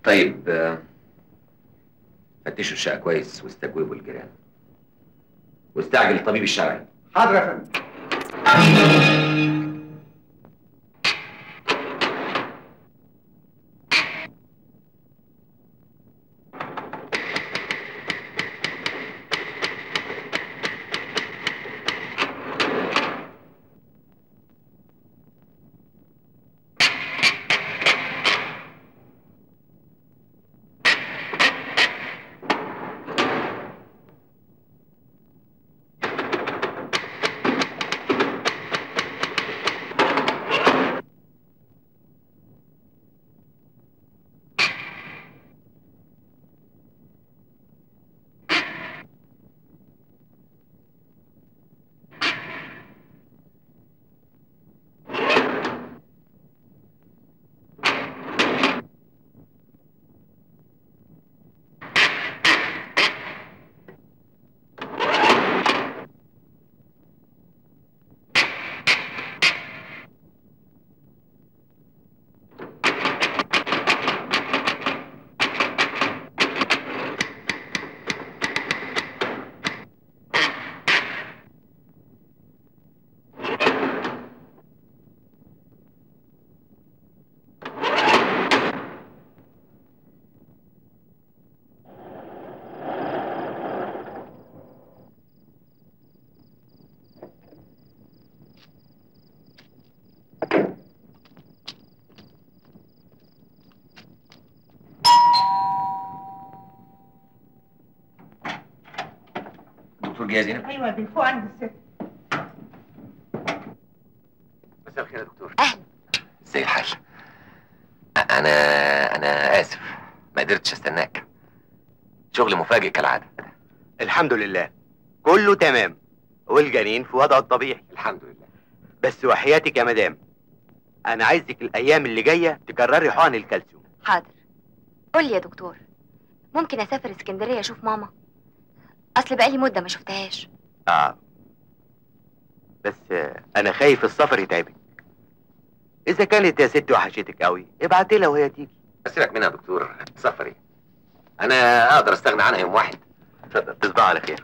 طيب آه، فتشوا الشقه كويس واستجوبوا الجيران واستعجل الطبيب الشرعي حاضر يا فندم دكتور جاهز هنا ايوه يا بنت فوق عند الست مساء الخير يا دكتور أهلا. ازاي الحال انا انا اسف ما قدرتش استناك شغل مفاجئ كالعاده الحمد لله كله تمام والجنين في وضعه الطبيعي الحمد لله بس وحياتك يا مدام انا عايزك الايام اللي جايه تكرري حقن الكالسيوم حاضر قول لي يا دكتور ممكن اسافر اسكندريه اشوف ماما اصل بقالي مده ما شفتهاش اه بس آه، انا خايف السفر يتعبك اذا كانت يا ست وحشتك قوي ابعتي لها وهي تيجي سيبك منها يا دكتور سفري انا اقدر استغنى عنها يوم واحد اتفضل تصبح على خير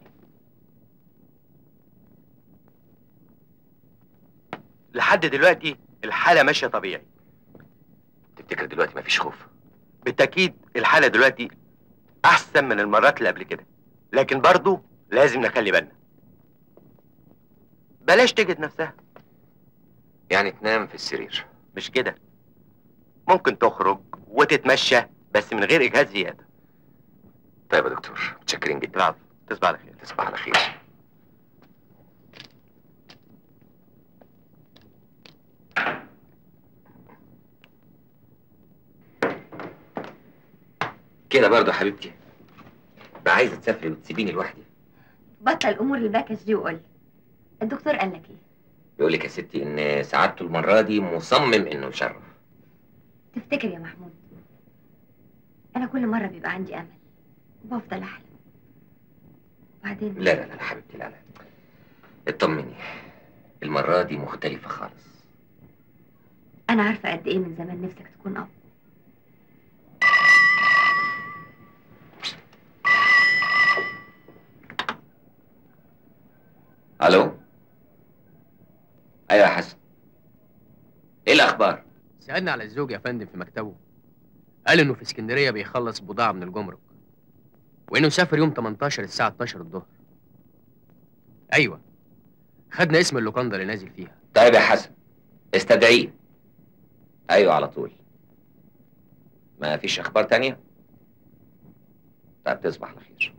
لحد دلوقتي الحاله ماشيه طبيعي تفتكر دلوقتي مفيش خوف بالتاكيد الحاله دلوقتي احسن من المرات اللي قبل كده لكن برضو لازم نخلي بالنا بلاش تجد نفسها يعني تنام في السرير مش كده ممكن تخرج وتتمشى بس من غير اجهاد زياده طيب يا دكتور متشكرين جدا العفو تصبح على خير تصبح على خير كده برضه يا حبيبتي بقى عايزه تسافري وتسيبيني لوحدي بطل امور الباكج دي وقول لي الدكتور قال لك ايه بيقول لك يا ستي ان سعادته المره دي مصمم انه يشرف تفتكر يا محمود انا كل مره بيبقى عندي امل وبفضل احلم وبعدين لا لا لا لا حبيبتي لا لا اطمني المره دي مختلفه خالص انا عارفه قد ايه من زمان نفسك تكون اب الو ايوه يا حسن ايه الاخبار سألنا على الزوج يا فندم في مكتبه قال انه في اسكندريه بيخلص بضاعه من الجمرك وانه سافر يوم 18 الساعه 12 الظهر ايوه خدنا اسم اللوكاندا اللي نازل فيها طيب يا حسن استدعيه ايوه على طول ما فيش اخبار تانية طيب تصبح على خير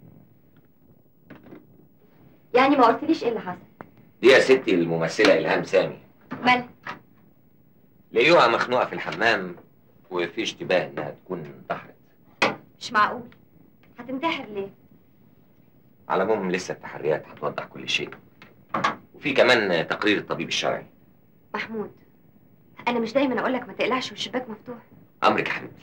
يعني ما قلتليش ايه اللي حصل دي يا ستي الممثله الهام سامي مال لقيوها مخنوقه في الحمام وفي اشتباه انها تكون انتحرت مش معقول هتنتحر ليه على العموم لسه التحريات هتوضح كل شيء وفي كمان تقرير الطبيب الشرعي محمود انا مش دايما اقول لك ما تقلعش والشباك مفتوح امرك يا حبيبتي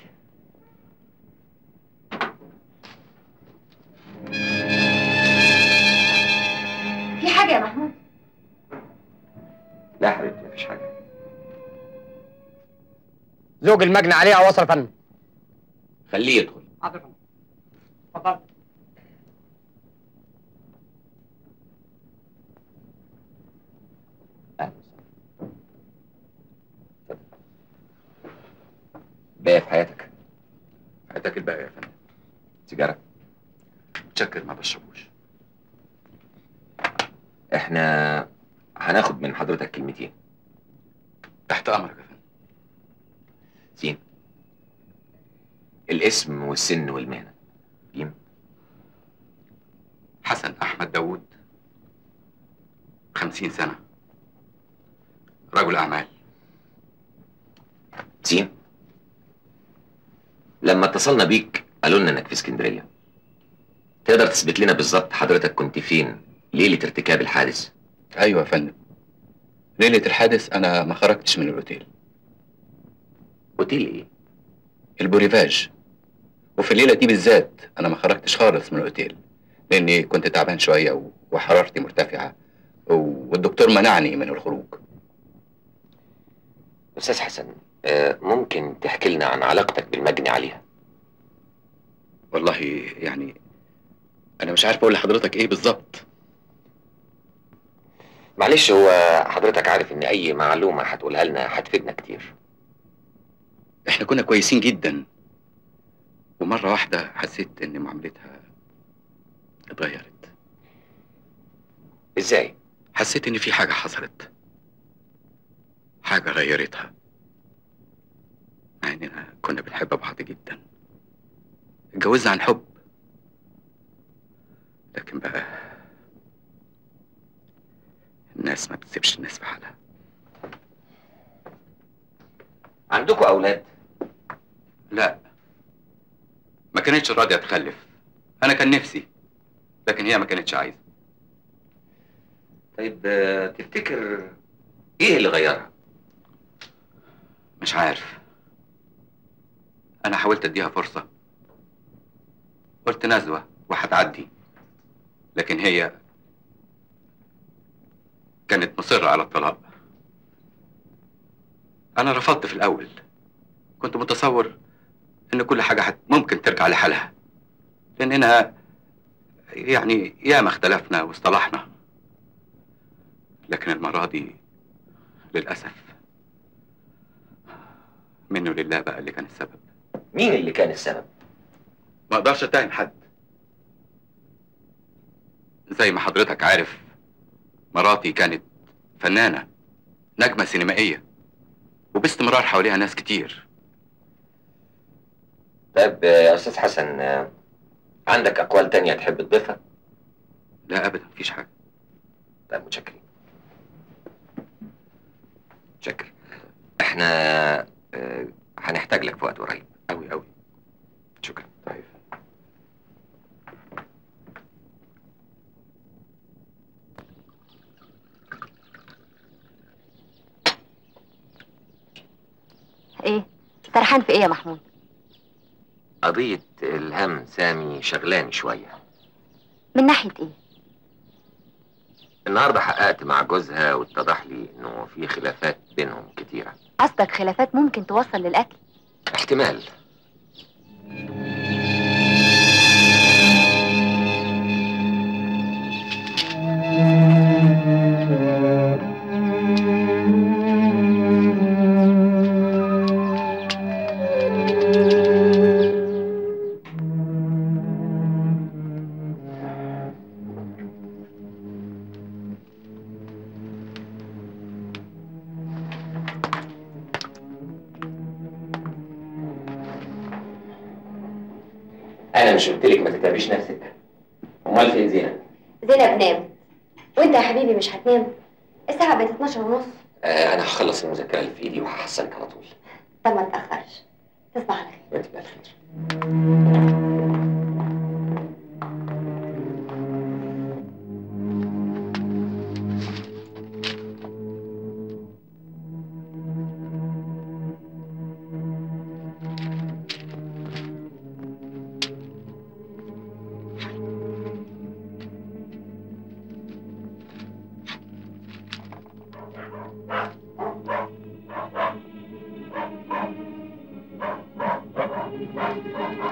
في حاجه يا محمود لا يا حبيبتي مفيش حاجه زوج المجني عليها وصل يا فندم خليه يدخل حاضر يا فندم اتفضل اهلا وسهلا اتفضل. باقي في حياتك حياتك الباقي يا فندم سيجاره متشكر ما بشربوش احنا هناخد من حضرتك كلمتين تحت امرك يا فندم سين الاسم والسن والمهنه جيم حسن احمد داوود خمسين سنة رجل اعمال سين لما اتصلنا بيك قالوا لنا انك في اسكندريه تقدر تثبت لنا بالظبط حضرتك كنت فين ليله ارتكاب الحادث ايوه يا فندم ليلة الحادث انا ما خرجتش من الاوتيل اوتيل ايه البوريفاج وفي الليلة دي بالذات انا ما خرجتش خالص من الاوتيل لاني كنت تعبان شوية و- وحرارتي مرتفعة و- والدكتور منعني من الخروج استاذ حسن آه، ممكن تحكي لنا عن علاقتك بالمجني عليها والله يعني انا مش عارف اقول لحضرتك ايه بالظبط معلش هو حضرتك عارف ان اي معلومه هتقولها لنا هتفيدنا كتير احنا كنا كويسين جدا ومرة واحدة حسيت ان معاملتها اتغيرت ازاي حسيت ان في حاجة حصلت حاجة غيرتها مع اننا كنا بنحب بعض جدا اتجوزنا عن حب لكن بقى الناس ما بتسيبش الناس في حالها عندكم اولاد لا ما كانتش راضية تخلف انا كان نفسي لكن هي ما كانتش عايزة طيب آه، تفتكر ايه اللي غيرها مش عارف انا حاولت اديها فرصة قلت نزوة وهتعدي لكن هي كانت مصرة على الطلاق انا رفضت في الاول كنت متصور ان كل حاجة هت- ممكن ترجع لحالها لاننا يعني ياما اختلفنا واصطلحنا لكن المرة دي للأسف منه لله بقى اللي كان السبب مين اللي كان السبب ما اقدرش اتهم حد زي ما حضرتك عارف مراتي كانت فنانة نجمة سينمائية وباستمرار حواليها ناس كتير طيب آه، يا استاذ حسن آه، عندك اقوال تانية تحب تضيفها لا ابدا مفيش حاجة طيب متشكرين متشكر احنا آه، هنحتاج لك في وقت قريب أوي أوي شكرا طيب ايه سرحان في ايه يا محمود قضية الهم سامي شغلاني شوية من ناحيه ايه النهاردة حققت مع جوزها واتضح لي انه في خلافات بينهم كتيرة قصدك خلافات ممكن توصل للقتل احتمال انا مش قلت لك ما تتعبيش نفسك امال فين زينب زينب نام وانت يا حبيبي مش هتنام الساعه بقت 12 ونص آه انا هخلص المذاكره اللي في ايدي وهحصلك على طول طب ما تاخرش تصبح على خير وانت بالف خير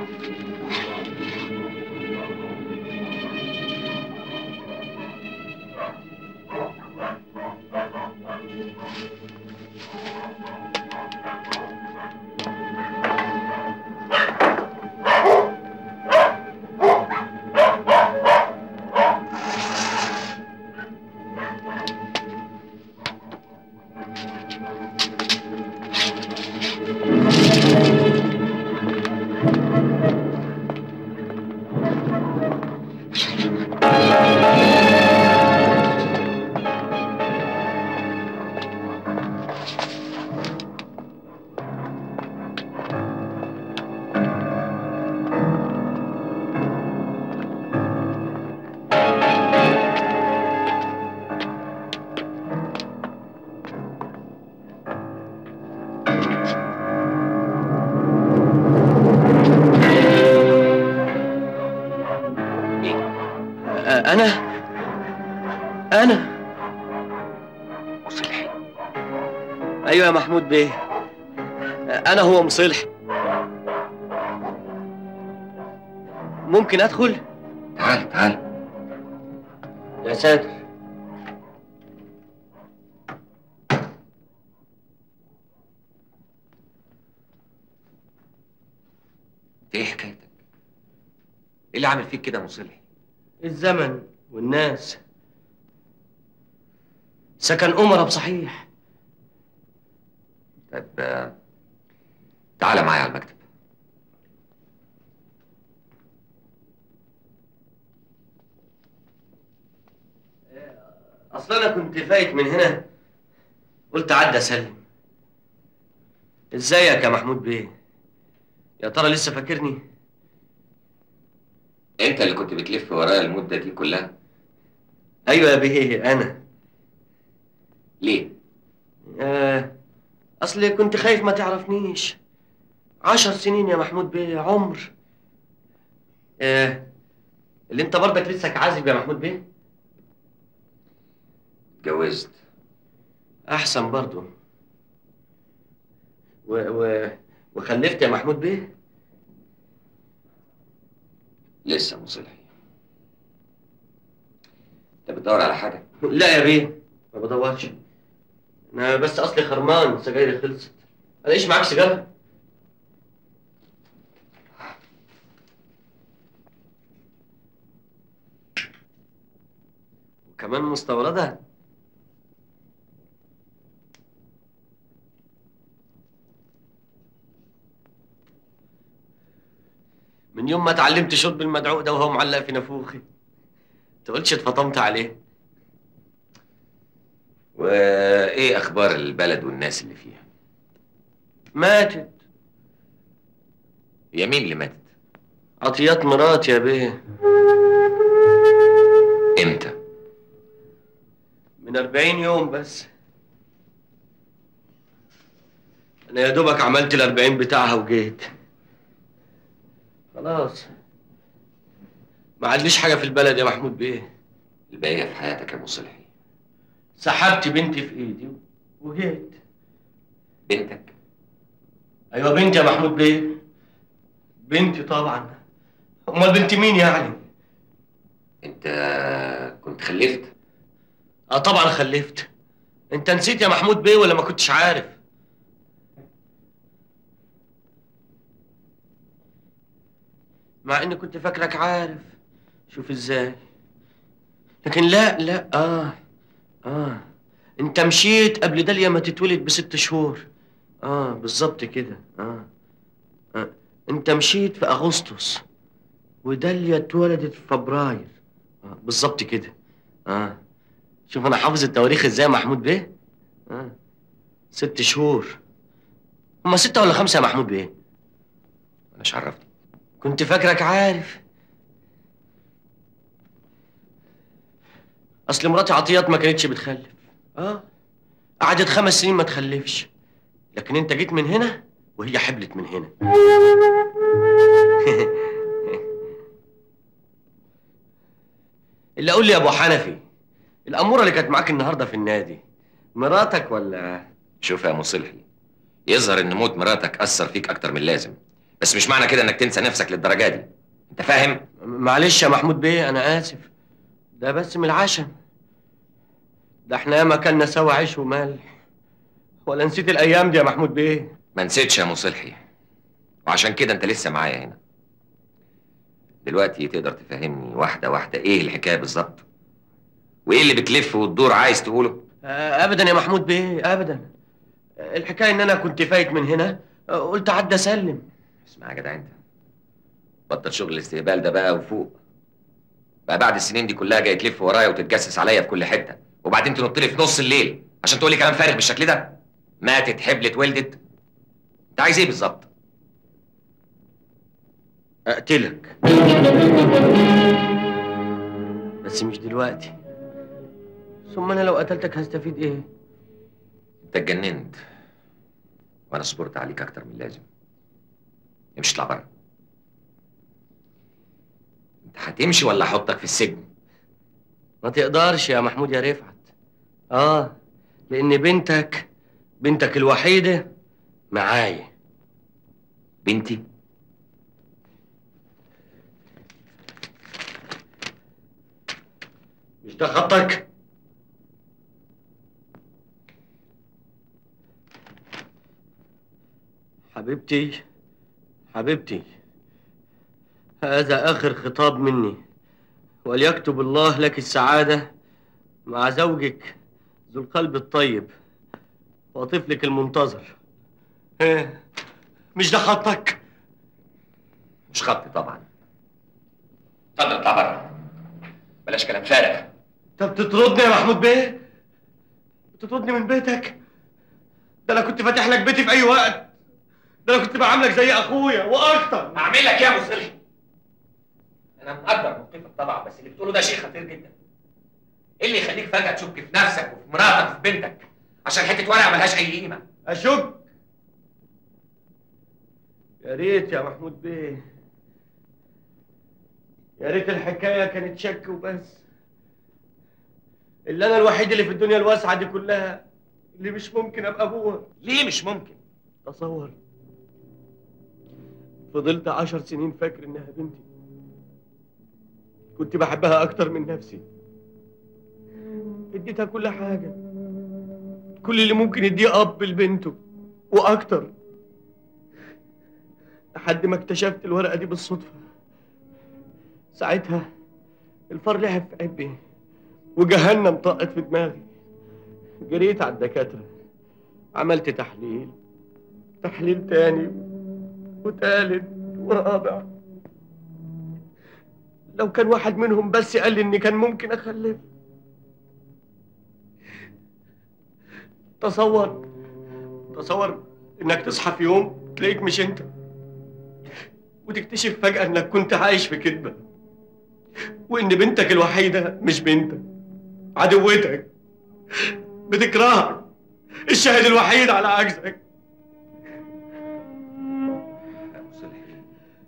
انا انا مصلحي ايوه يا محمود بيه انا هو مصلح ممكن ادخل تعال تعال يا ساتر ايه حكايتك؟ ايه اللي عامل فيك كده يا مصلحي؟ الزمن والناس سكن أمرة بصحيح طيب آه، تعالى معايا على المكتب أصل أنا كنت فايت من هنا قلت عدى أسلم إزيك يا محمود بيه يا ترى لسه فاكرني انت اللي كنت بتلف ورايا المده دي كلها أيوة يا بيه أنا ليه؟ آه أصل كنت خايف ما تعرفنيش عشر سنين يا محمود بيه عمر آه اللي انت برضك لسه عازب يا محمود بيه اتجوزت احسن برضو و... و... وخلفت يا محمود بيه لسه مصلحي انت بتدور على حاجه؟ لا يا بيه ما بدورش انا بس اصلي خرمان سجايري خلصت الاقيش معاك سيجاره وكمان مستورده من يوم ما اتعلمت شرب المدعوق ده وهو معلق في نافوخي تقولش اتفطمت عليه وايه اخبار البلد والناس اللي فيها؟ ماتت هي مين اللي ماتت؟ عطيات مرات يا بيه امتى؟ من أربعين يوم بس أنا يا دوبك عملت الأربعين بتاعها وجيت خلاص ما عادليش حاجة في البلد يا محمود بيه الباقيه في حياتك يا مصلحي سحبت بنتي في إيدي وجيت بنتك أيوة بنتي يا محمود بيه بنتي طبعا أمال بنت مين يعني؟ انت كنت خلفت؟ اه طبعا خلفت انت نسيت يا محمود بيه ولا ما كنتش عارف مع اني كنت فاكرك عارف شوف ازاي لكن لا لا اه اه انت مشيت قبل داليا ما تتولد بست شهور اه بالظبط كده آه. اه انت مشيت في اغسطس وداليا اتولدت في فبراير آه. بالظبط كده اه شوف انا حافظ التواريخ ازاي يا محمود بيه آه. ست شهور هما ستة ولا خمسة يا محمود بيه انا مش عرفتني كنت فاكرك عارف اصل مراتي عطيات ما كانتش بتخلف اه قعدت خمس سنين ما تخلفش لكن انت جيت من هنا وهي حبلت من هنا اللي اقول لي يا ابو حنفي الاموره اللي كانت معاك النهارده في النادي مراتك ولا شوف يا مصلحي يظهر ان موت مراتك اثر فيك اكتر من اللازم بس مش معنى كده انك تنسى نفسك للدرجه دي انت فاهم معلش يا محمود بيه انا اسف ده بس من العشم ده احنا ياما كنا سوا عيش وملح ولا نسيت الايام دي يا محمود بيه ما نسيتش يا مصلحي وعشان كده انت لسه معايا هنا دلوقتي تقدر تفهمني واحده واحده ايه الحكايه بالظبط وايه اللي بتلف وتدور عايز تقوله آه، ابدا يا محمود بيه ابدا آه، الحكايه ان انا كنت فايت من هنا آه، قلت عدى اسلم اسمع يا جدع انت بطل شغل الاستهبال ده بقى وفوق بقى بعد السنين دي كلها جاي تلف ورايا وتتجسس عليا في كل حته وبعدين تنط لي في نص الليل عشان تقول لي كلام فارغ بالشكل ده ماتت حبلت ولدت انت عايز ايه بالظبط اقتلك بس مش دلوقتي ثم انا لو قتلتك هستفيد ايه انت اتجننت وانا صبرت عليك اكتر من اللازم امشي اطلع بره انت هتمشي ولا احطك في السجن ما تقدرش يا محمود يا رفعت اه لان بنتك بنتك الوحيده معايا بنتي مش ده خطك حبيبتي حبيبتي هذا آخر خطاب مني وليكتب الله لك السعادة مع زوجك ذو القلب الطيب وطفلك المنتظر إيه مش ده خطك مش خطي طبعا اتفضل اطلع بره بلاش كلام فارغ انت بتطردني يا محمود بيه بتطردني من بيتك ده انا كنت فاتح لك بيتي في اي وقت ده انا كنت بعاملك زي اخويا واكتر اعمل لك يا مصلحي انا مقدر موقفك طبعا بس اللي بتقوله ده شيء خطير جدا ايه اللي يخليك فجاه تشك في نفسك وفي مراتك وفي بنتك عشان حته ورقه ملهاش اي قيمه اشك يا ريت يا محمود بيه يا ريت الحكايه كانت شك وبس اللي انا الوحيد اللي في الدنيا الواسعه دي كلها اللي مش ممكن ابقى ابوها ليه مش ممكن تصور فضلت عشر سنين فاكر انها بنتي كنت بحبها اكتر من نفسي اديتها كل حاجة كل اللي ممكن يديه اب لبنته واكتر لحد ما اكتشفت الورقة دي بالصدفة ساعتها الفار لعب في قلبي وجهنم طقت في دماغي جريت على الدكاترة عملت تحليل تحليل تاني وتالت ورابع لو كان واحد منهم بس قال لي اني كان ممكن اخلف تصور تصور انك تصحى في يوم تلاقيك مش انت وتكتشف فجأة انك كنت عايش في كذبة وان بنتك الوحيدة مش بنتك عدوتك بتكرهك الشاهد الوحيد على عجزك يا مصلحي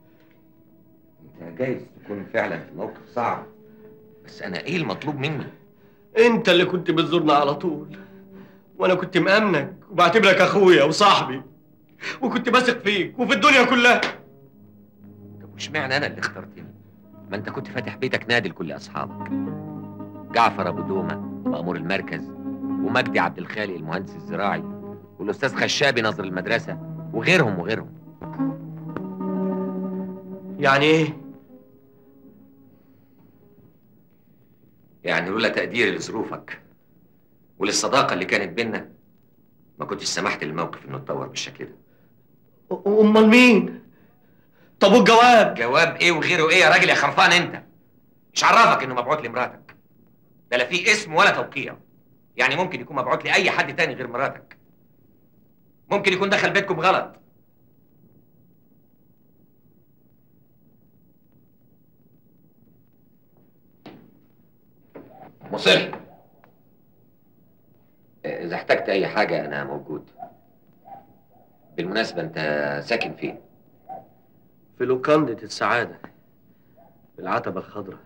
انت جايز تكون فعلا في موقف صعب بس انا ايه المطلوب مني انت اللي كنت بتزورنا على طول وانا كنت مأمنك وبعتبرك اخويا وصاحبي وكنت بثق فيك وفي الدنيا كلها طب وش معنى انا اللي اخترتني ما انت كنت فاتح بيتك نادي لكل اصحابك جعفر ابو دومه مأمور المركز ومجدي عبد الخالق المهندس الزراعي والاستاذ خشابي ناظر المدرسه وغيرهم وغيرهم يعني ايه يعني لولا تقديري لظروفك وللصداقه اللي كانت بينا ما كنتش سمحت للموقف انه اتطور بالشكل ده أ- امال مين طب والجواب جواب ايه وغيره ايه يا راجل يا خرفان انت مش عرفك انه مبعوت لمراتك ده لا فيه اسم ولا توقيع يعني ممكن يكون مبعوت لاي حد تاني غير مراتك ممكن يكون دخل بيتكم غلط مصر اذا احتجت اي حاجه انا موجود بالمناسبه انت ساكن فين في لوكاندة السعادة في العتبة الخضراء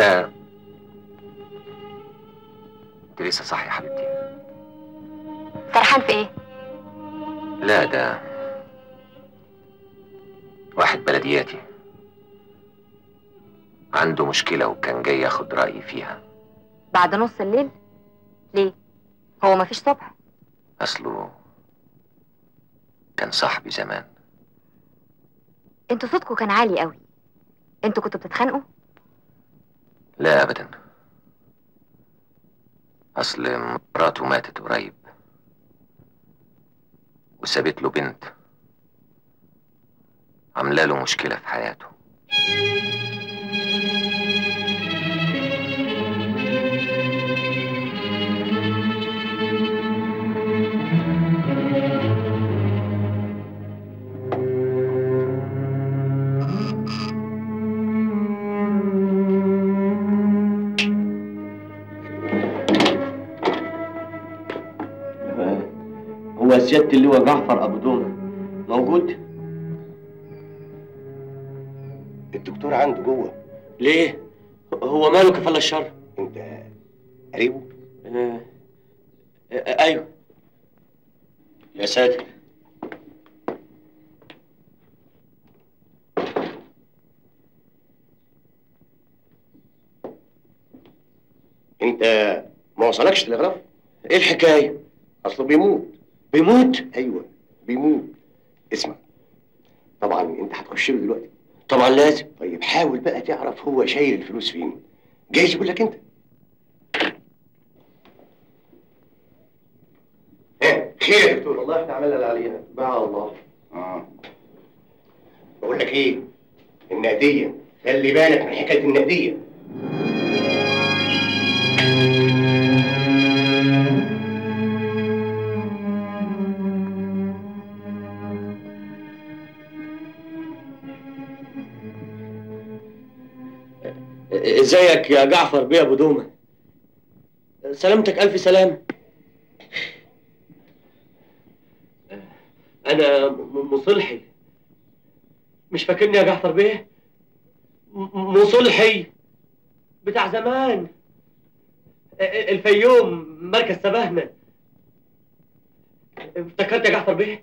كده انت لسه صح يا حبيبتي فرحان في ايه لا ده واحد بلدياتي عنده مشكلة وكان جاي ياخد رأيي فيها بعد نص الليل ليه هو مفيش صبح أصله كان صاحبي زمان انتوا صوتكوا كان عالي قوي انتوا كنتوا بتتخانقوا لا أبدا أصل مراته ماتت قريب وسابت له بنت عاملة له مشكلة في حياته هو سيادة اللواء جعفر أبو دومة موجود؟ الدكتور عنده جوه ليه؟ هو ماله كفالة الشر؟ انت قريبه آه. آه. أيوه يا ساتر انت ما وصلكش تلغراف إيه الحكاية؟ اصله بيموت بيموت؟ ايوه بيموت اسمع طبعا انت هتخش له دلوقتي طبعا لازم طيب حاول بقى تعرف هو شايل الفلوس فين جايز يقول لك انت ها خير يا دكتور والله احنا عملنا اللي علينا باع الله اه بقول لك ايه النقديه خلي بالك من حكايه النقديه ازيك يا جعفر بيه ابو دومه سلامتك الف سلام انا م- مصلحي مش فاكرني يا جعفر بيه م- مصلحي بتاع زمان ا- الفيوم مركز سبهنا افتكرت يا جعفر بيه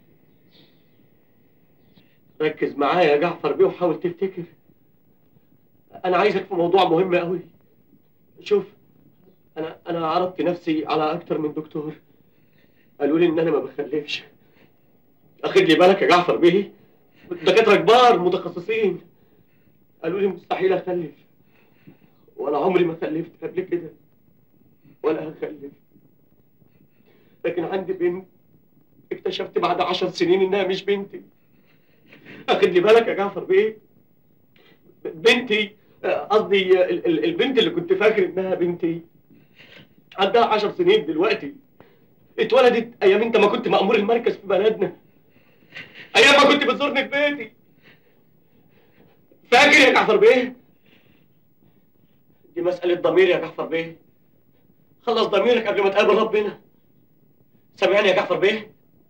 ركز معايا يا جعفر بيه وحاول تفتكر انا عايزك في موضوع مهم قوي شوف انا انا عرضت نفسي على اكتر من دكتور قالوا لي ان انا ما بخلفش اخد لي بالك يا جعفر بيه دكاتره كبار متخصصين قالوا لي مستحيل اخلف ولا عمري ما خلفت قبل كده ولا هخلف لكن عندي بنت اكتشفت بعد عشر سنين انها مش بنتي اخد لي بالك يا جعفر بيه بنتي آه، قصدي ال- ال- البنت اللي كنت فاكر انها بنتي عندها عشر سنين دلوقتي اتولدت ايام انت ما كنت مأمور المركز في بلدنا ايام ما كنت بتزورني في بيتي فاكر يا جعفر بيه دي مسألة ضمير يا جعفر بيه خلص ضميرك قبل ما تقابل ربنا سامعني يا جعفر بيه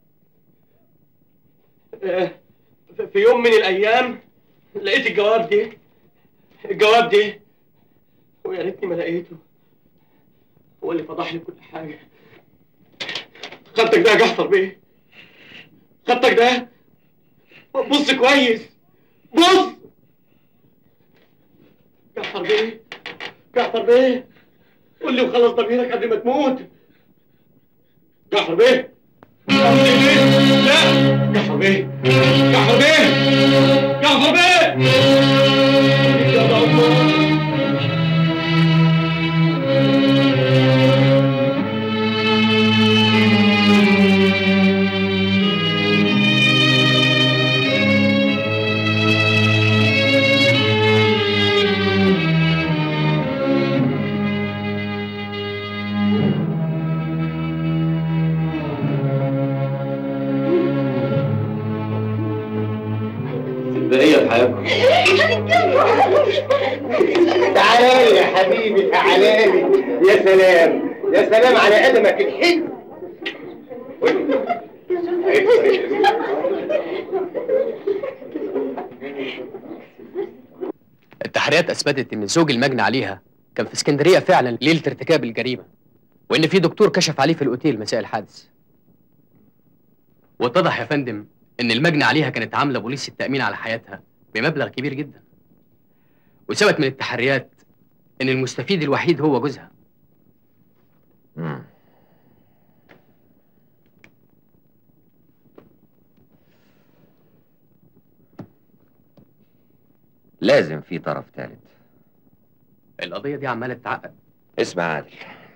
آه، في- في يوم من الايام لقيت الجواب ده الجواب ده ويا ريتني ما لقيته هو اللي فضح لي كل حاجه خدتك ده يا جعفر بيه خدتك ده بص كويس بص جعفر بيه جعفر بيه قول لي وخلص ضميرك قبل ما تموت جعفر بيه جعفر بيه لا جعفر بيه جعفر بيه جعفر بيه يا الله البقية في حياتكم تعالى لي يا حبيبي تعالى لي يا سلام يا سلام على قدمك الحلو التحريات اثبتت ان زوج المجني عليها كان في اسكندريه فعلا ليله ارتكاب الجريمه وان في دكتور كشف عليه في الاوتيل مساء الحادث واتضح يا فندم ان المجني عليها كانت عامله بوليس التامين على حياتها بمبلغ كبير جدا وثبت من التحريات ان المستفيد الوحيد هو جوزها مم. لازم في طرف ثالث القضيه دي عماله تتعقد اسمع عادل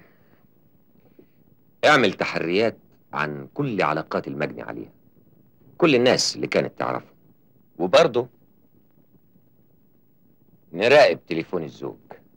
اعمل تحريات عن كل علاقات المجني عليها كل الناس اللي كانت تعرفه وبرضه نراقب تليفون الزوج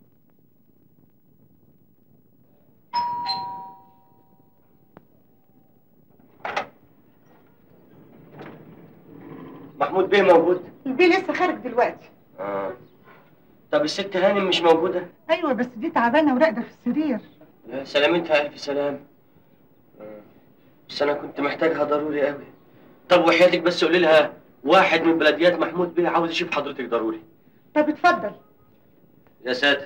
محمود بيه موجود البيه لسه خارج دلوقتي اه طب الست هانم مش موجوده ايوه بس دي تعبانه وراقده في السرير يا سلامتها الف سلام آه. بس انا كنت محتاجها ضروري قوي طب وحياتك بس قولي لها واحد من بلديات محمود بيه عاوز يشوف حضرتك ضروري طب اتفضل يا ساتر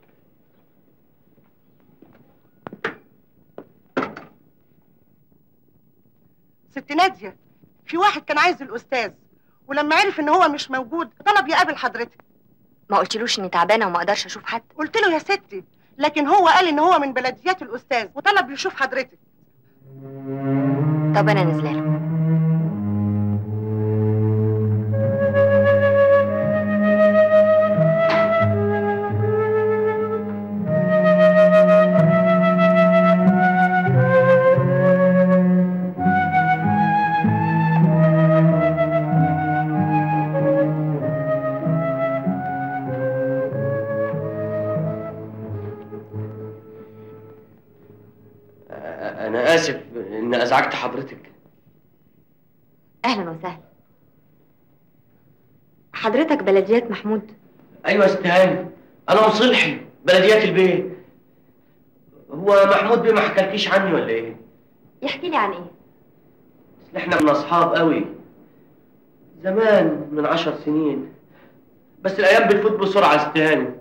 ست ناديه في واحد كان عايز الاستاذ ولما عرف ان هو مش موجود طلب يقابل حضرتك ما قلتلوش اني تعبانه وما اقدرش اشوف حد قلت له يا ستي لكن هو قال ان هو من بلديات الاستاذ وطلب يشوف حضرتك طب انا نازله له آه، انا اسف ان ازعجت حضرتك اهلا وسهلا حضرتك بلديات محمود ايوه يا ست هانم انا مصلحي بلديات البيه هو محمود بيه ما حكالكيش عني ولا ايه؟ يحكي لي عن ايه اصل احنا من اصحاب قوي زمان من عشر سنين بس الايام بتفوت بسرعه يا ست هانم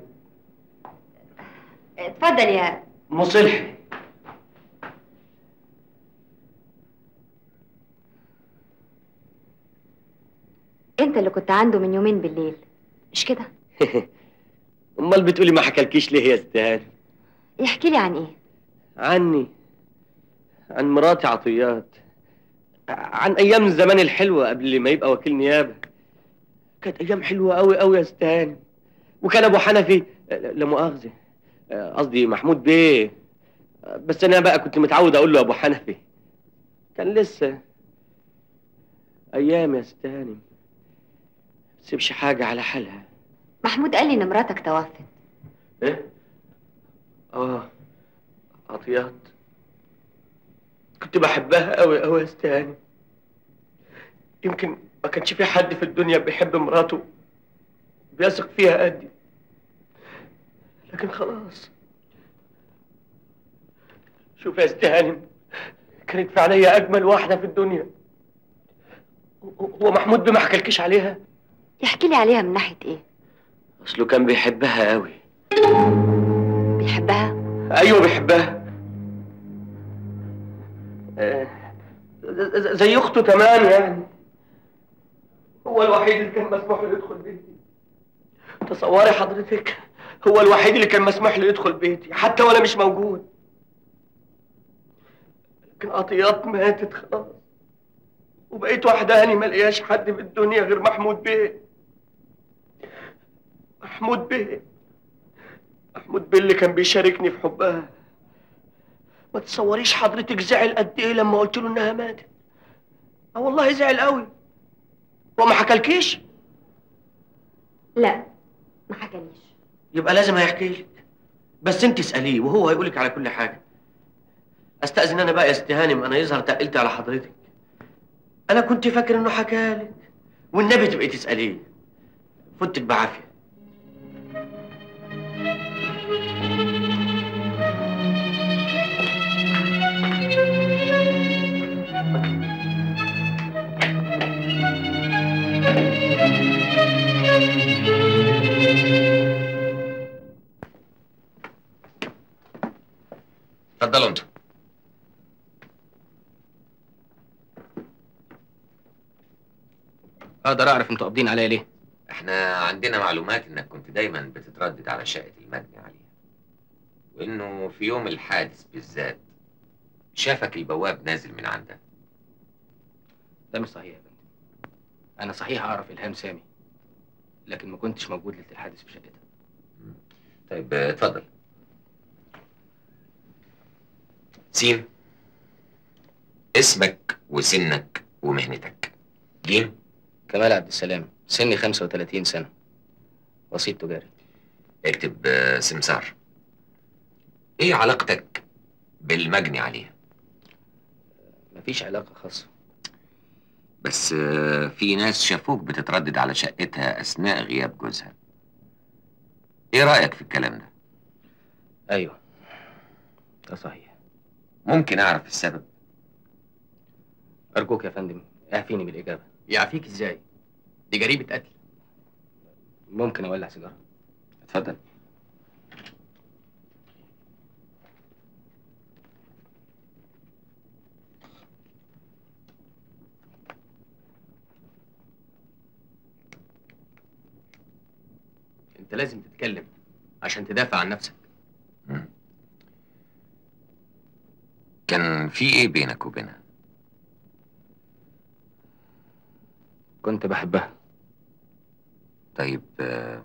اتفضل يا مصلحي انت اللي كنت عنده من يومين بالليل مش كده امال بتقولي ما حكالكيش ليه يا ست هانم؟ يحكي لي عن ايه عني عن مراتي عطيات عن ايام زمان الحلوه قبل ما يبقى وكيل نيابه كانت ايام حلوه قوي قوي يا ست هانم وكان ابو حنفي لا مؤاخذه قصدي محمود بيه بس انا بقى كنت متعود اقول له ابو حنفي كان لسه ايام يا ست هانم سيبش حاجه على حالها محمود قال لي ان مراتك توفت ايه اه عطيات كنت بحبها قوي قوي يا ست هانم يمكن ما كانش في حد في الدنيا بيحب مراته بيثق فيها قدي لكن خلاص شوف يا ست هانم كانت فعليا اجمل واحده في الدنيا هو محمود بيه ما حكالكيش عليها يحكي لي عليها من ناحيه ايه اصله كان بيحبها قوي بيحبها ايوه بيحبها آه، ز- ز- زي اخته تمام يعني هو الوحيد اللي كان مسموح له يدخل بيتي تصوري حضرتك هو الوحيد اللي كان مسموح له يدخل بيتي حتى وانا مش موجود لكن عطيات ماتت خلاص وبقيت وحداني ما لقياش حد في الدنيا غير محمود بيه محمود بيه محمود بيه اللي كان بيشاركني في حبها ما تصوريش حضرتك زعل قد ايه لما قلت له انها ماتت اه والله زعل قوي هو ما حكالكيش لا ما حكاليش يبقى لازم هيحكي لك بس انت اساليه وهو هيقولك على كل حاجه استاذن انا بقى يا ست هانم انا يظهر تقلت على حضرتك انا كنت فاكر انه حكالك والنبي تبقي تساليه فوتك بعافيه اتفضلوا انتوا اقدر اعرف انتوا قابضين عليا ليه احنا عندنا معلومات انك كنت دايما بتتردد على شقة المجني عليها وانه في يوم الحادث بالذات شافك البواب نازل من عندها ده مش صحيح يا فندم انا صحيح اعرف الهام سامي لكن ما كنتش موجود ليله الحادث في شقتها طيب آه، اتفضل سين اسمك وسنك ومهنتك جيم كمال عبد السلام سني 35 سنه وسيط تجاري اكتب آه، سمسار ايه علاقتك بالمجني عليها مفيش علاقه خاصه بس آه، في ناس شافوك بتتردد على شقتها اثناء غياب جوزها ايه رايك في الكلام ده ايوه ده صحيح ممكن اعرف السبب ارجوك يا فندم اعفيني بالاجابه يعفيك ازاي دي جريمه قتل ممكن اولع سيجاره اتفضل انت لازم تتكلم عشان تدافع عن نفسك كان في ايه بينك وبينها كنت بحبها طيب آه،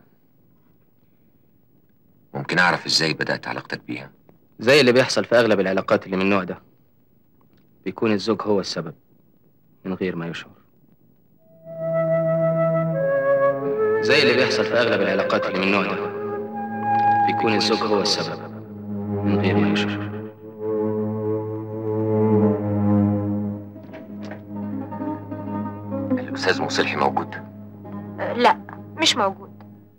ممكن اعرف ازاي بدات علاقتك بيها زي اللي بيحصل في اغلب العلاقات اللي من النوع ده بيكون الزوج هو السبب من غير ما يشعر زي اللي بيحصل في اغلب العلاقات اللي من النوع ده بيكون الزوج هو السبب من غير ما يشعر الاستاذ مصلحي موجود لا مش موجود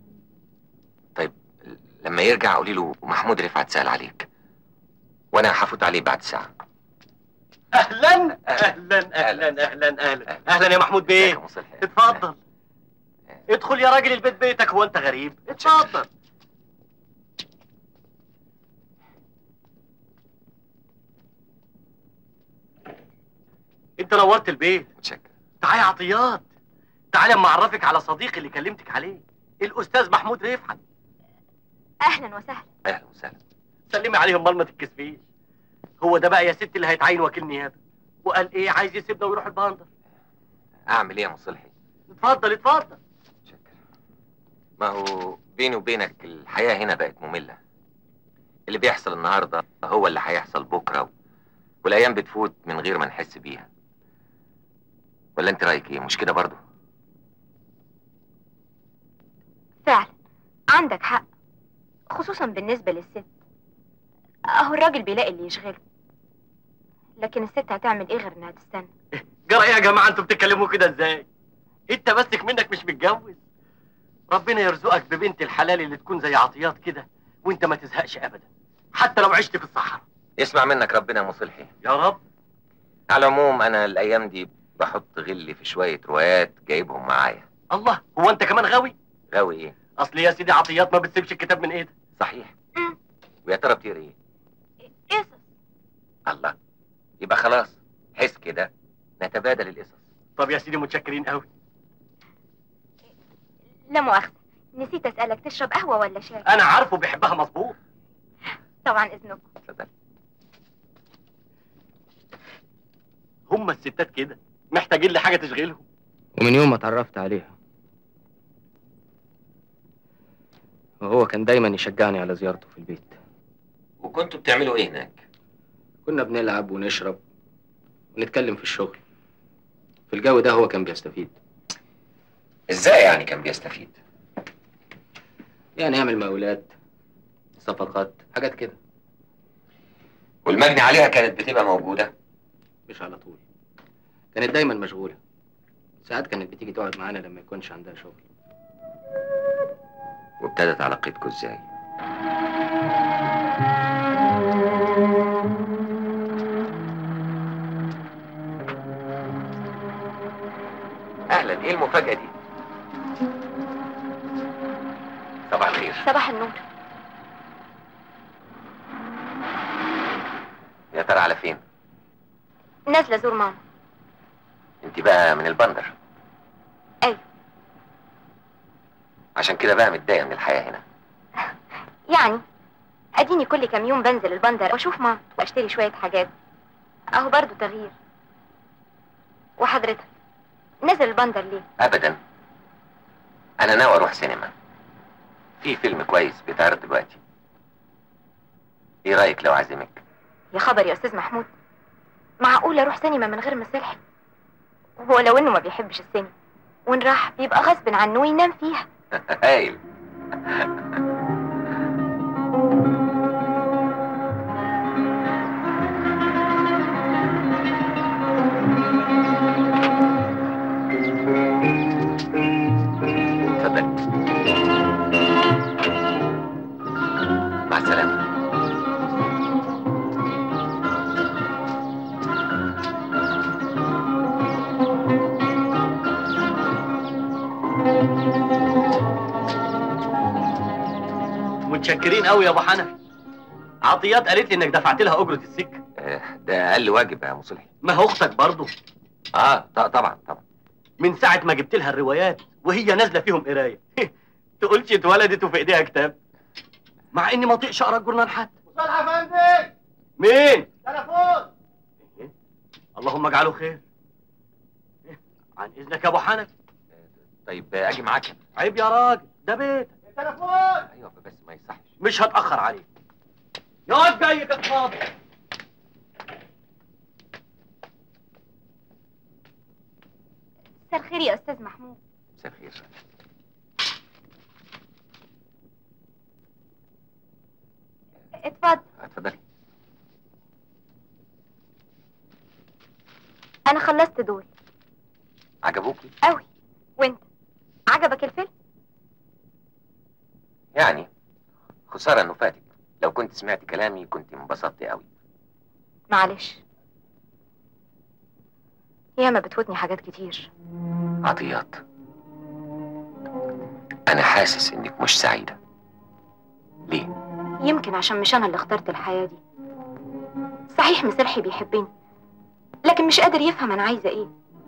لما يرجع قولي له محمود رفعت سأل عليك وانا هفوت عليه بعد ساعه اهلا اهلا اهلا اهلا اهلا اهلا يا محمود بيه مصلحي اتفضل ادخل يا راجل البيت بيتك هو انت غريب اتفضل انت نورت البيت متشكر تعالى يا عطيات تعالى اما اعرفك على صديقي اللي كلمتك عليه الاستاذ محمود رفعت اهلا وسهلا اهلا وسهلا سلمي عليه امال ما تتكسفيش هو ده بقى يا ستي اللي هيتعين وكيل نيابه وقال ايه عايز يسيبنا ويروح البندر اعمل ايه يا مصلحي اتفضل اتفضل ما هو بيني وبينك الحياه هنا بقت ممله اللي بيحصل النهارده هو اللي هيحصل بكره والايام بتفوت من غير ما نحس بيها ولا انت رايك ايه مش كده برضه فعلا عندك حق خصوصا بالنسبة للست اهو الراجل بيلاقي اللي يشغله لكن الست هتعمل ايه غير انها تستنى جرى ايه يا جماعه انتوا بتتكلموا كده ازاي انت بسك منك مش متجوز ربنا يرزقك ببنت الحلال اللي تكون زي عطيات كده وانت ما تزهقش ابدا حتى لو عشت في الصحراء يسمع منك ربنا يا مصلحي يا رب على العموم انا الايام دي بحط غلي في شويه روايات جايبهم معايا الله هو انت كمان غاوي غاوي ايه اصل يا سيدي عطيات ما بتسيبش الكتاب من ايدها صحيح ويا ترى بتقرا ايه قصص الله يبقى خلاص حس كده نتبادل القصص طب يا سيدي متشكرين قوي لا مؤاخذة نسيت اسألك تشرب قهوة ولا شاي انا عارفه بيحبها مظبوط طبعا اذنكم هم الستات كده محتاجين لحاجه تشغلهم ومن يوم ما اتعرفت عليها وهو كان دايما يشجعني على زيارته في البيت وكنتوا بتعملوا ايه هناك كنا بنلعب ونشرب ونتكلم في الشغل في الجو ده هو كان بيستفيد ازاي يعني كان بيستفيد يعني يعمل مقاولات صفقات حاجات كده والمجني عليها كانت بتبقى موجوده مش على طول كانت دايما مشغولة ساعات كانت بتيجي تقعد معانا لما يكونش عندها شغل وابتدت علاقتكم ازاي اهلا ايه المفاجاه دي صباح الخير صباح النور يا ترى على فين نازله ازور ماما انت بقى من البندر أيوة. عشان كده بقى متضايقه من الحياه هنا يعني اديني كل كام يوم بنزل البندر واشوف ماما واشتري شويه حاجات اهو برضو تغيير وحضرتك نازل البندر ليه ابدا انا ناوي اروح سينما في فيلم كويس بيتعرض دلوقتي ايه رايك لو عازمك يا خبر يا استاذ محمود معقول اروح سينما من غير ما صلحي هو لو انه ما بيحبش السينما وان راح بيبقى غصب عنه وينام فيها هايل اتفضل مع السلامة متشكرين قوي يا ابو حنفي عطيات قالت لي انك دفعت لها اجره السكه آه، ده اقل واجب يا مصلحي ما هو اختك برضه اه ط- طبعا طبعا من ساعه ما جبت لها الروايات وهي نازله فيهم قرايه تقولش اتولدت وفي ايديها كتاب مع اني ما اطيقش اقرا الجورنال حتى مصالح يا فندم مين تليفون اللهم اجعله خير عن اذنك يا ابو حنفي طيب آه، اجي معاك أنا. عيب يا راجل ده بيتك التليفون ايوه بس ما يصحش مش هتاخر عليك يقعد جاي كده فاضي مساء الخير يا استاذ محمود مساء الخير اتفضل اتفضلي انا خلصت دول عجبوكي قوي وانت عجبك الفيلم يعني خساره انه فاتك لو كنت سمعت كلامي كنت انبسطت قوي معلش ياما بتفوتني حاجات كتير عطيات انا حاسس انك مش سعيده ليه يمكن عشان مش انا اللي اخترت الحياة دي صحيح مسرحي بيحبني لكن مش قادر يفهم انا عايزة ايه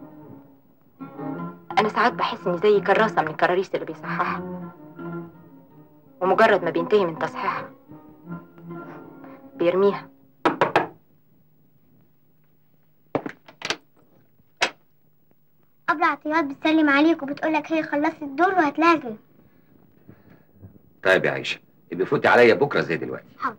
انا ساعات بحس اني زي كراسة من الكراريس اللي بيصححها ومجرد ما بينتهي من تصحيحها بيرميها أبلة عطيات بتسلم عليك وبتقولك هي خلصت الدور وهتلاقي طيب يا عيشه يبقى فوتي عليا بكره زي دلوقتي حاضر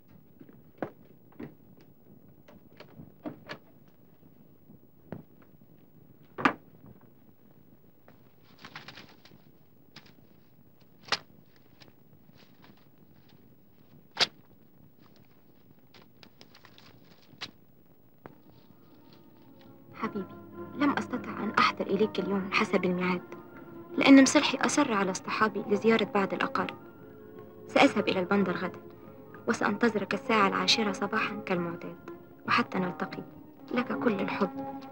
حبيبي لم أستطع أن أحضر إليك اليوم حسب الميعاد لأن مصلحي أصر على اصطحابي لزيارة بعض الأقارب سأذهب إلى البندر غدا وسأنتظرك الساعة العاشرة صباحا كالمعتاد وحتى نلتقي لك كل الحب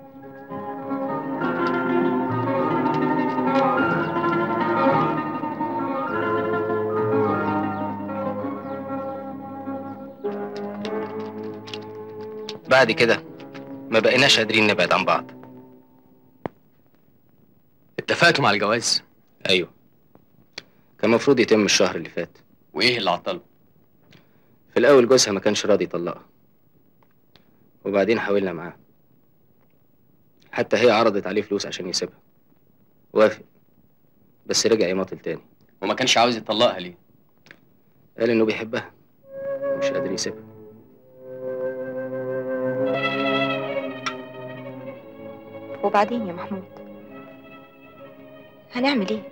بعد كده ما بقيناش قادرين نبعد عن بعض اتفقتوا على الجواز ايوه كان المفروض يتم الشهر اللي فات وايه اللي عطله في الاول جوزها ما كانش راضي يطلقها وبعدين حاولنا معاه حتى هي عرضت عليه فلوس عشان يسيبها وافق بس رجع يماطل تاني وما كانش عاوز يطلقها ليه قال انه بيحبها ومش قادر يسيبها وبعدين يا محمود هنعمل ايه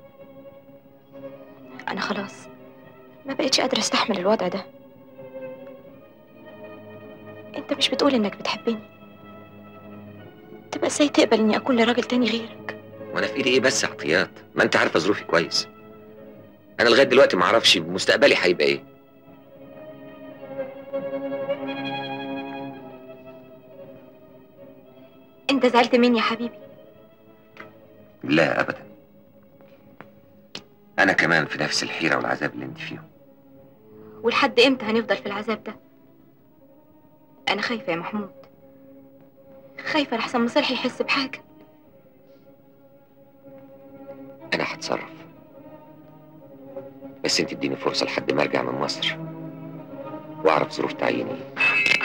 انا خلاص ما بقتش قادرة استحمل الوضع ده انت مش بتقول انك بتحبني تبقى ازاي تقبل اني اكون لراجل تاني غيرك وانا في ايدي ايه بس يا عطيات ما انت عارفه ظروفي كويس انا لغايه دلوقتي ما اعرفش مستقبلي هيبقى ايه انت زعلت مني يا حبيبي لا ابدا انا كمان في نفس الحيره والعذاب اللي انت فيهم ولحد امتى هنفضل في العذاب ده أنا خايفة يا محمود خايفة لحسن مصلحي يحس بحاجة انا هتصرف بس انت اديني فرصه لحد ما ارجع من مصر واعرف ظروف تعييني ايه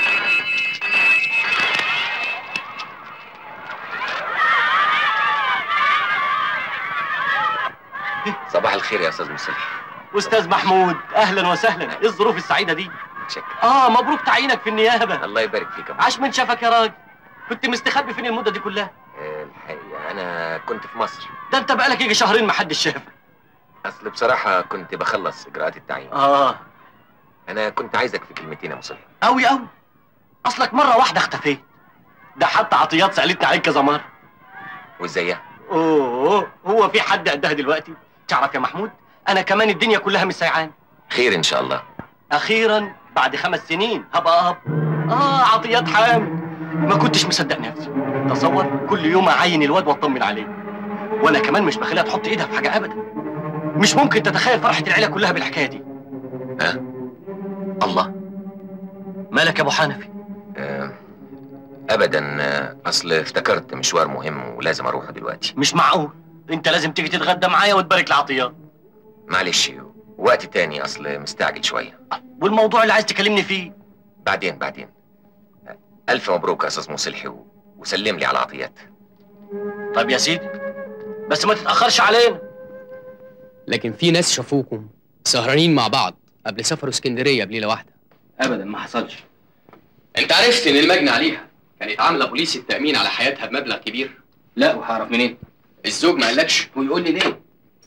صباح الخير يا استاذ مصلح استاذ محمود اهلا وسهلا ايه الظروف السعيده دي شكرا اه مبروك تعيينك في النيابه الله يبارك فيك يا أبو. عاش من شافك يا راجل كنت مستخبي فين المده دي كلها آه، الحقيقه انا كنت في مصر ده انت بقالك يجي شهرين ما حدش شافك اصل بصراحه كنت بخلص اجراءات التعيين اه انا كنت عايزك في كلمتين يا مصلح قوي قوي اصلك مره واحده اختفيت ده حتى عطيات سالتني عليك كذا مره وازيها اوه هو في حد قدها دلوقتي تعرف يا محمود انا كمان الدنيا كلها مش سايعان خير ان شاء الله اخيرا بعد خمس سنين هبقى اب اه عطيات حامل ما كنتش مصدق نفسي تصور كل يوم اعين الواد واطمن عليه وانا كمان مش بخليها تحط ايدها في حاجه ابدا مش ممكن تتخيل فرحه العيله كلها بالحكايه دي ها الله مالك يا ابو حنفي آه، ابدا آه، اصل افتكرت مشوار مهم ولازم اروحه دلوقتي مش معقول انت لازم تيجي تتغدى معايا وتبارك لعطيات معلش وقت تاني اصل مستعجل شويه والموضوع اللي عايز تكلمني فيه بعدين بعدين آه، الف مبروك يا استاذ مصلحي و- وسلم لي على عطيات طب يا سيدي بس ما تتاخرش علينا لكن في ناس شافوكم سهرانين مع بعض قبل سفروا اسكندريه بليله واحده ابدا ما حصلش انت عرفت ان المجني عليها كانت عامله بوليس التامين على حياتها بمبلغ كبير لا وهعرف منين الزوج ما قالكش ويقول لي ليه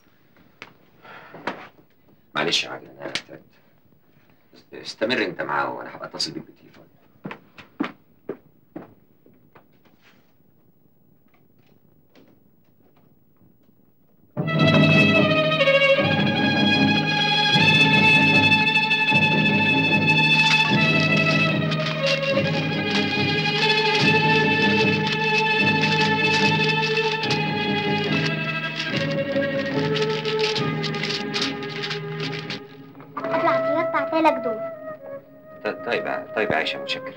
معلش يا عادل انا تعبت است- استمر انت معاه وانا هبقى اتصل بيك بالتليفون هات العطيات بعتلك دول ط- طيب يا- طيب يا عائشه متشكر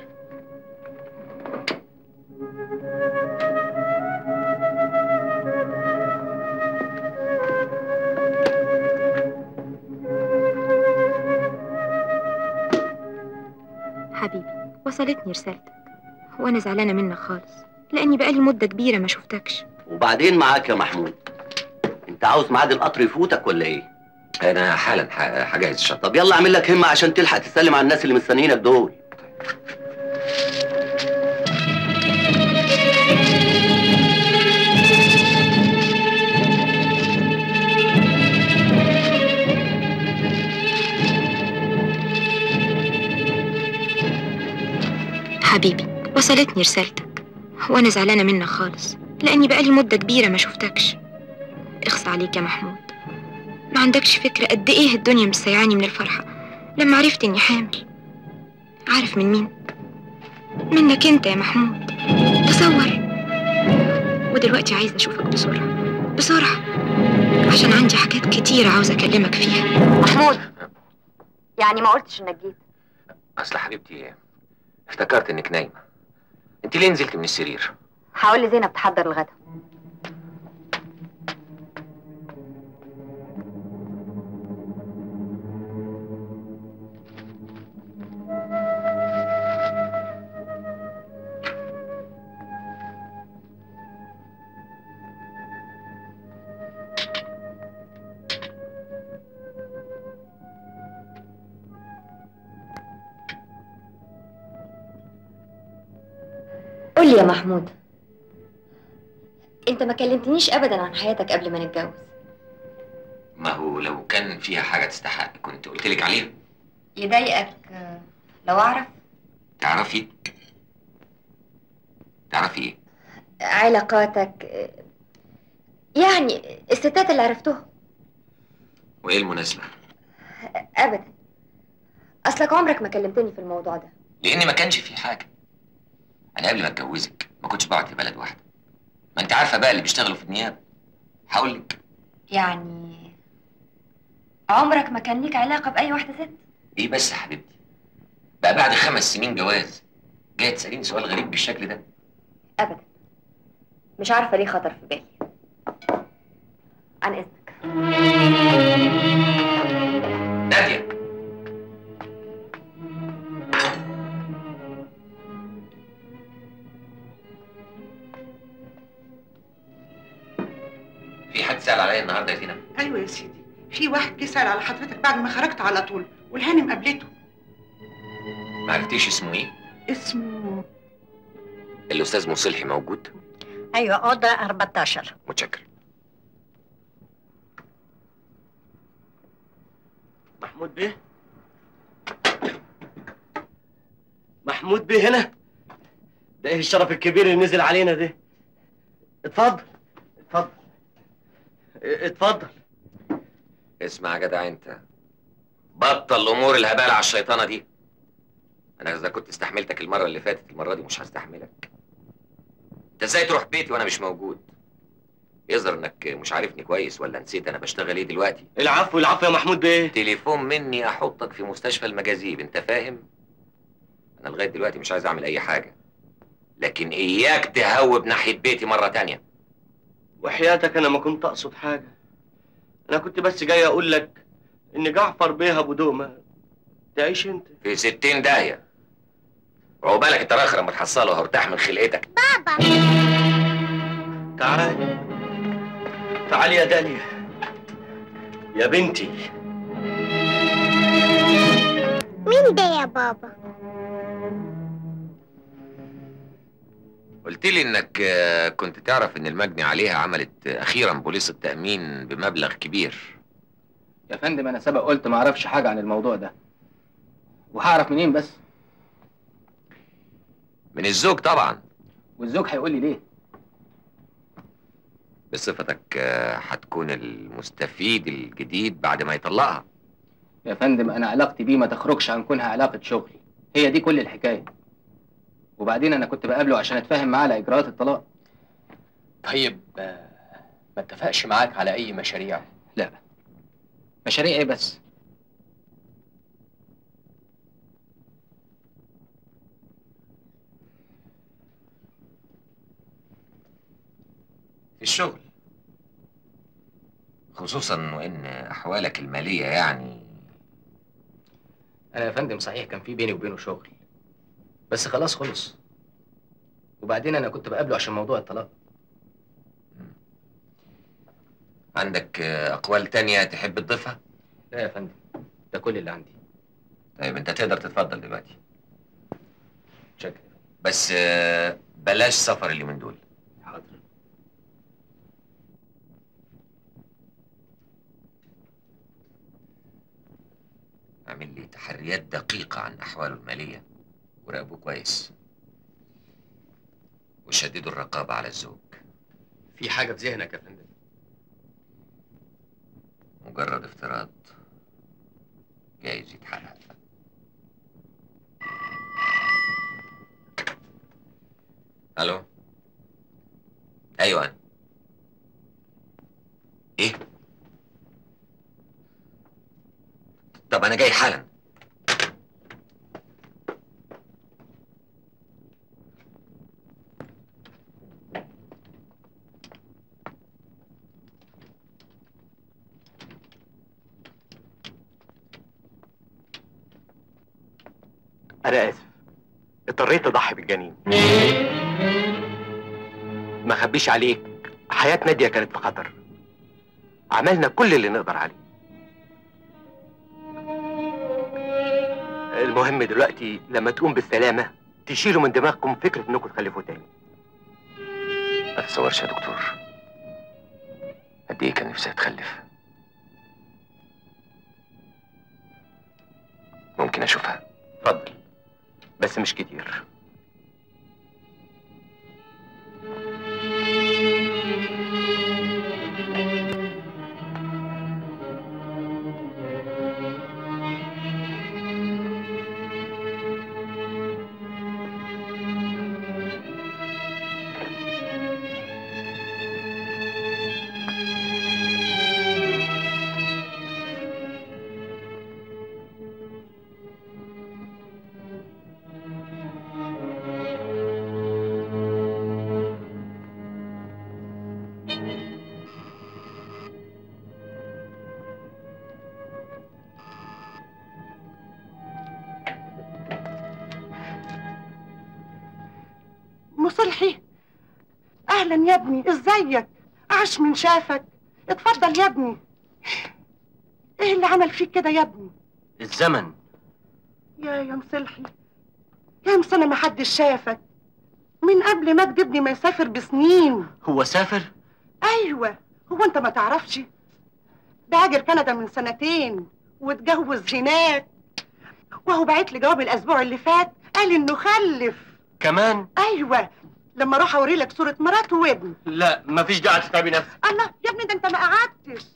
حبيبي وصلتني رسالتك وأنا زعلانة منك خالص لأني بقالي مدة كبيرة ما شفتكش وبعدين معاك يا محمود انت عاوز ميعاد القطر يفوتك ولا ايه انا حالا ح- هجهز الشنطه طب يلا اعمل لك همه عشان تلحق تسلم على الناس اللي مستنيينك دول حبيبي وصلتني رسالتك وأنا زعلانة منك خالص لأني بقالي مدة كبيرة ما شفتكش اخص عليك يا محمود ما عندكش فكرة قد إيه الدنيا مسيعاني من الفرحة لما عرفت إني حامل عارف من مين؟ منك أنت يا محمود تصور ودلوقتي عايزة أشوفك بسرعة بسرعة عشان عندي حاجات كتير عاوزة أكلمك فيها محمود يعني ما قلتش انك جيت اصل حبيبتي افتكرت انك نايمه انت ليه نزلت من السرير هقول لزينب تحضر الغدا قول لي يا محمود انت ما كلمتنيش ابدا عن حياتك قبل ما نتجوز ما هو لو كان فيها حاجه تستحق كنت قلت لك عليها يضايقك آه، لو اعرف تعرفي تعرفي ايه علاقاتك آه، يعني الستات اللي عرفتهم وايه المناسبه ابدا اصلك عمرك ما كلمتني في الموضوع ده لان ما كانش في حاجه انا قبل ما اتجوزك ما كنتش بقعد في بلد واحده ما انت عارفه بقى اللي بيشتغلوا في النيابه هقول لك يعني عمرك ما كان ليك علاقة بأي واحدة ست ايه بس يا حبيبتي بقى بعد خمس سنين جواز جاي تساليني سؤال غريب بالشكل ده ابدا مش عارفه ليه خطر في بالي عن اذنك ناديه في حد سأل عليا النهارده يا زينب ايوه يا سيدي في واحد جه سأل على حضرتك بعد ما خرجت على طول والهانم قابلته ما عرفتيش اسمه ايه اسمه الاستاذ مصلحي موجود ايوه اوضه 14 متشكر محمود بيه محمود بيه هنا ده ايه الشرف الكبير اللي نزل علينا ده اتفضل اتفضل اه، اتفضل اسمع يا جدع انت بطل الامور الهباله على الشيطانه دي انا اذا كنت استحملتك المره اللي فاتت المره دي مش هستحملك انت ازاي تروح بيتي وانا مش موجود يظهر انك مش عارفني كويس ولا نسيت انا بشتغل ايه دلوقتي العفو العفو يا محمود بيه تليفون مني احطك في مستشفى المجاذيب انت فاهم انا لغايه دلوقتي مش عايز اعمل اي حاجه لكن اياك تهوب ناحيه بيتي مره تانية وحياتك انا ما كنت اقصد حاجه انا كنت بس جاي اقول لك ان جعفر بيه ابو دومه تعيش انت في ستين داهيه عقبالك انت راخر لما تحصله وهرتاح من خلقتك تعالي تعالي يا داليا يا بنتي مين ده يا بابا قلت لي انك آه، كنت تعرف ان المجني عليها عملت آه، اخيرا بوليس التامين بمبلغ كبير يا فندم انا سبق قلت ما اعرفش حاجه عن الموضوع ده وهعرف منين بس من الزوج طبعا والزوج هيقول لي ليه بصفتك آه، هتكون المستفيد الجديد بعد ما يطلقها يا فندم انا علاقتي بيه ما تخرجش عن كونها علاقه شغل هي دي كل الحكايه وبعدين انا كنت بقابله عشان اتفاهم معاه على اجراءات الطلاق طيب آه، ما اتفقش معاك على اي مشاريع لا مشاريع ايه بس في الشغل خصوصا وان احوالك الماليه يعني انا يا فندم صحيح كان في بيني وبينه شغل بس خلاص خلص وبعدين انا كنت بقابله عشان موضوع الطلاق عندك آه، اقوال تانية تحب تضيفها لا يا فندم ده كل اللي عندي طيب انت تقدر تتفضل دلوقتي شكرا بس آه، بلاش سفر اللي من دول حاضر اعمل لي تحريات دقيقة عن أحواله المالية وراقبه كويس وشددوا الرقابة على الزوج في حاجه في ذهنك يا فندم مجرد افتراض جايز يتحقق الو ايوه أنا. ايه طب انا جاي حالا أنا آسف اضطريت أضحي بالجنين ما أخبيش عليك حياة نادية كانت في خطر عملنا كل اللي نقدر عليه المهم دلوقتي لما تقوم بالسلامة تشيلوا من دماغكم فكرة انكم تخلفوا تاني ما تتصورش يا دكتور قد ايه كان نفسي اتخلف ممكن اشوفها اتفضل بس مش كتير صلحي اهلا يا ابني ازيك عاش من شافك اتفضل يا ابني ايه اللي عمل فيك كده يا ابني الزمن يا يا مصلحي كام سنة ما حدش شافك من قبل ما تجيبني ما يسافر بسنين هو سافر ايوه هو انت ما تعرفش ده هاجر كندا من سنتين واتجوز هناك وهو بعت لي جواب الاسبوع اللي فات قال انه خلف كمان ايوه لما اروح اوري لك صورة مراته وابنه لا مفيش داعي تتعبي نفسك الله يا ابني ده انت ما قعدتش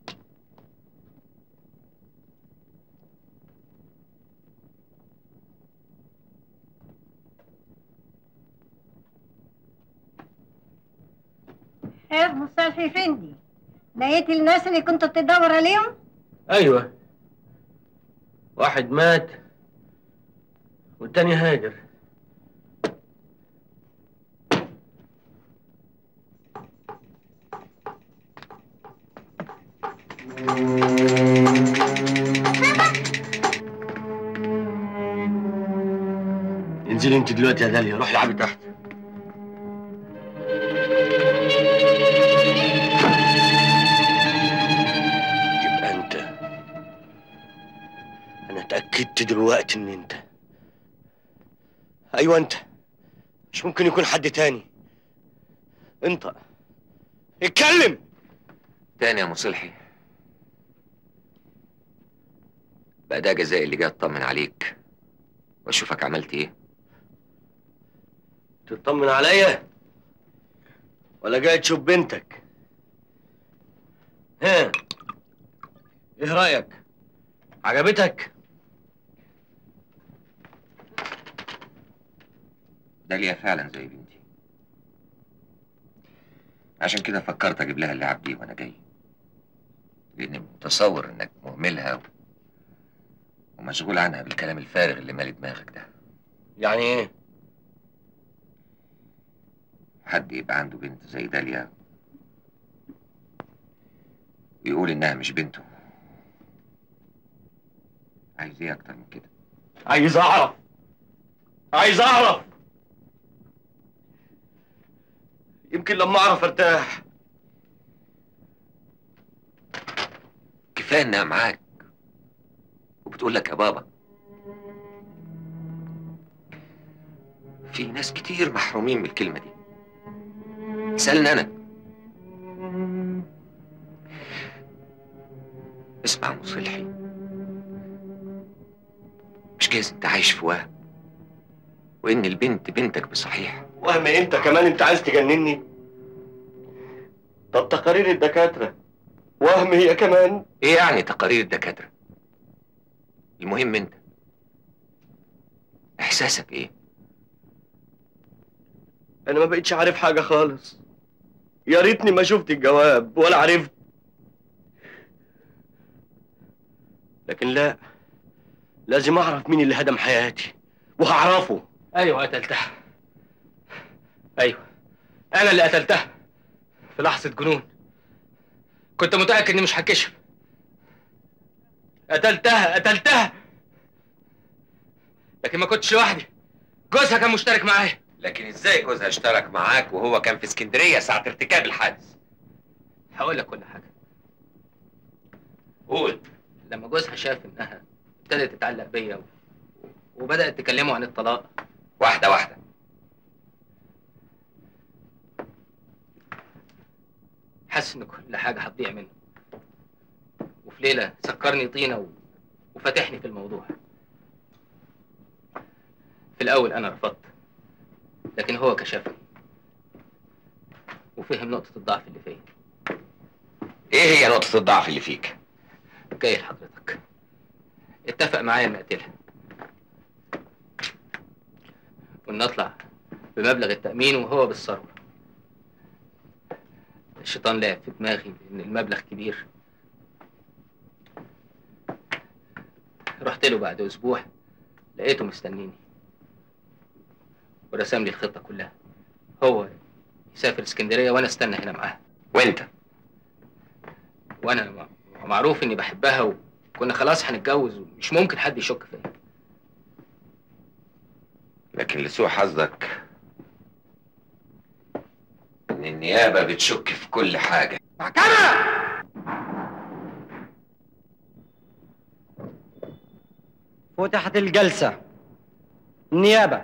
خير مصالحي فندي لقيت الناس اللي كنت بتدور عليهم ايوه واحد مات والتاني هاجر انزلي انت دلوقتي يا داليا روحي العبي تحت يبقى انت انا اتاكدت دلوقتي ان انت ايوه انت مش ممكن يكون حد تاني انت اتكلم تاني يا مصلحي بقى ده جزائي اللي جاي اطمن عليك واشوفك عملت ايه تطمن عليا ولا جاي تشوف بنتك ها ايه رايك عجبتك داليا فعلا زي بنتي عشان كده فكرت اجيب لها اللعب دي وانا جاي لاني متصور انك مهملها و... ومشغول عنها بالكلام الفارغ اللي مالي دماغك ده يعني ايه حد يبقى عنده بنت زي داليا ويقول انها مش بنته عايز ايه اكتر من كده عايز اعرف عايز اعرف يمكن لما اعرف ارتاح كفايه انها معاك وبتقول لك يا بابا في ناس كتير محرومين من الكلمه دي اسالني انا اسمع يا مصلحي مش جايز انت عايش في وهم وان البنت بنتك بصحيح وهم إيه انت كمان انت عايز تجنني طب تقارير الدكاتره وهم هي كمان ايه يعني تقارير الدكاتره المهم انت احساسك ايه انا ما بقتش عارف حاجه خالص يا ريتني ما شفت الجواب ولا عرفت لكن لا لازم اعرف مين اللي هدم حياتي وهعرفه ايوه قتلتها ايوه انا اللي قتلتها في لحظه جنون كنت متاكد اني مش هكشف قتلتها قتلتها لكن ما كنتش لوحدي جوزها كان مشترك معايا لكن ازاي جوزها اشترك معاك وهو كان في اسكندريه ساعه ارتكاب الحادث هقول لك كل حاجه قول لما جوزها شاف انها ابتدت تتعلق بيا و... وبدات تكلمه عن الطلاق واحده واحده حس ان كل حاجه هتضيع منه وفي ليله سكرني طينه و... وفتحني في الموضوع في الاول انا رفضت لكن هو كشفني وفهم نقطه الضعف اللي فيا ايه هي نقطه الضعف اللي فيك جاي لحضرتك اتفق معايا اني اقتلها وان اطلع بمبلغ التأمين وهو بالثروة الشيطان لعب في دماغي ان المبلغ كبير رحت له بعد اسبوع لقيته مستنيني ورسم لي الخطة كلها هو يسافر اسكندرية وانا استنى هنا معاه وانت وانا م- معروف اني بحبها وكنا خلاص هنتجوز ومش ممكن حد يشك فيا لكن لسوء حظك النيابة بتشك في كل حاجة فتحت الجلسة النيابة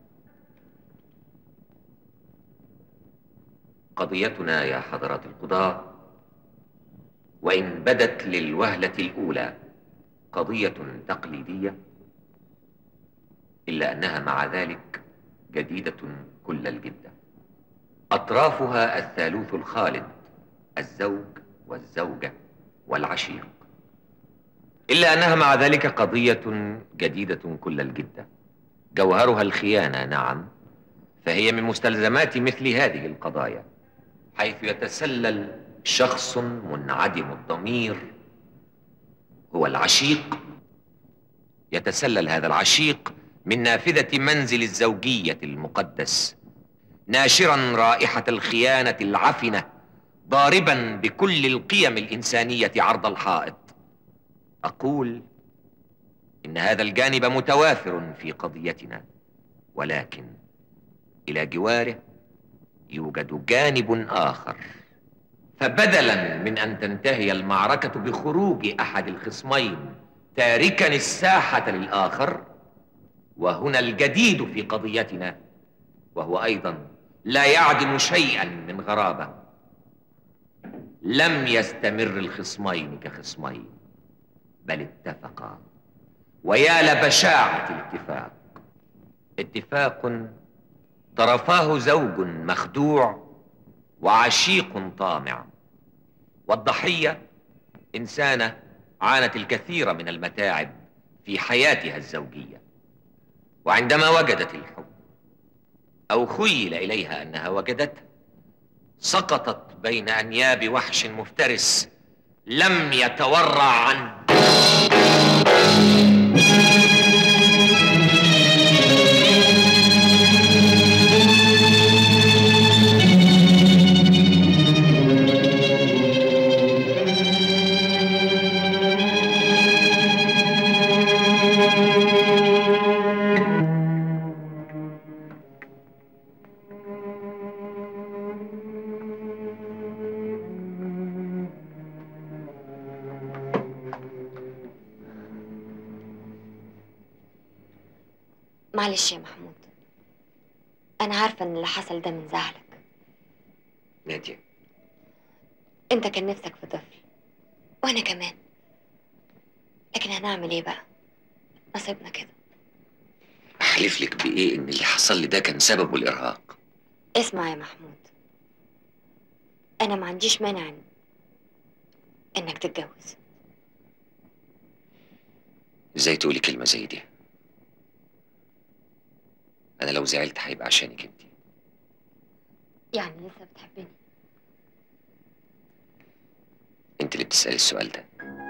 قضيتنا يا حضرات القضاة وإن بدت للوهلة الأولى قضية تقليدية إلا أنها مع ذلك جديدة كل الجدة أطرافها الثالوث الخالد الزوج والزوجة والعشيق إلا أنها مع ذلك قضية جديدة كل الجدة جوهرها الخيانة نعم فهي من مستلزمات مثل هذه القضايا حيث يتسلل شخص منعدم الضمير هو العشيق يتسلل هذا العشيق من نافذة منزل الزوجية المقدس ناشرا رائحة الخيانة العفنة ضاربا بكل القيم الإنسانية عرض الحائط أقول إن هذا الجانب متوافر في قضيتنا ولكن إلى جواره يوجد جانب آخر فبدلا من أن تنتهي المعركة بخروج أحد الخصمين تاركا الساحة للآخر وهنا الجديد في قضيتنا وهو أيضا لا يعدم شيئا من غرابة لم يستمر الخصمين كخصمين بل اتفقا ويا لبشاعة الاتفاق اتفاق طرفاه زوج مخدوع وعشيق طامع والضحية إنسانة عانت الكثير من المتاعب في حياتها الزوجية وعندما وجدت الحب أو خيل إليها أنها وجدته سقطت بين أنياب وحش مفترس لم يتورع عنه معلش يا محمود أنا عارفة إن اللي حصل ده من زعلك نادية أنت كان نفسك في طفل وأنا كمان لكن هنعمل إيه بقى؟ نصيبنا كده أحلف لك بإيه إن اللي حصل لي ده كان سببه الإرهاق اسمع يا محمود أنا ما عنديش مانع إن- إنك تتجوز إزاي تقولي كلمة زي دي أنا لو زعلت هيبقى عشانك أنت يعني لسه بتحبني أنت اللي بتسألي السؤال ده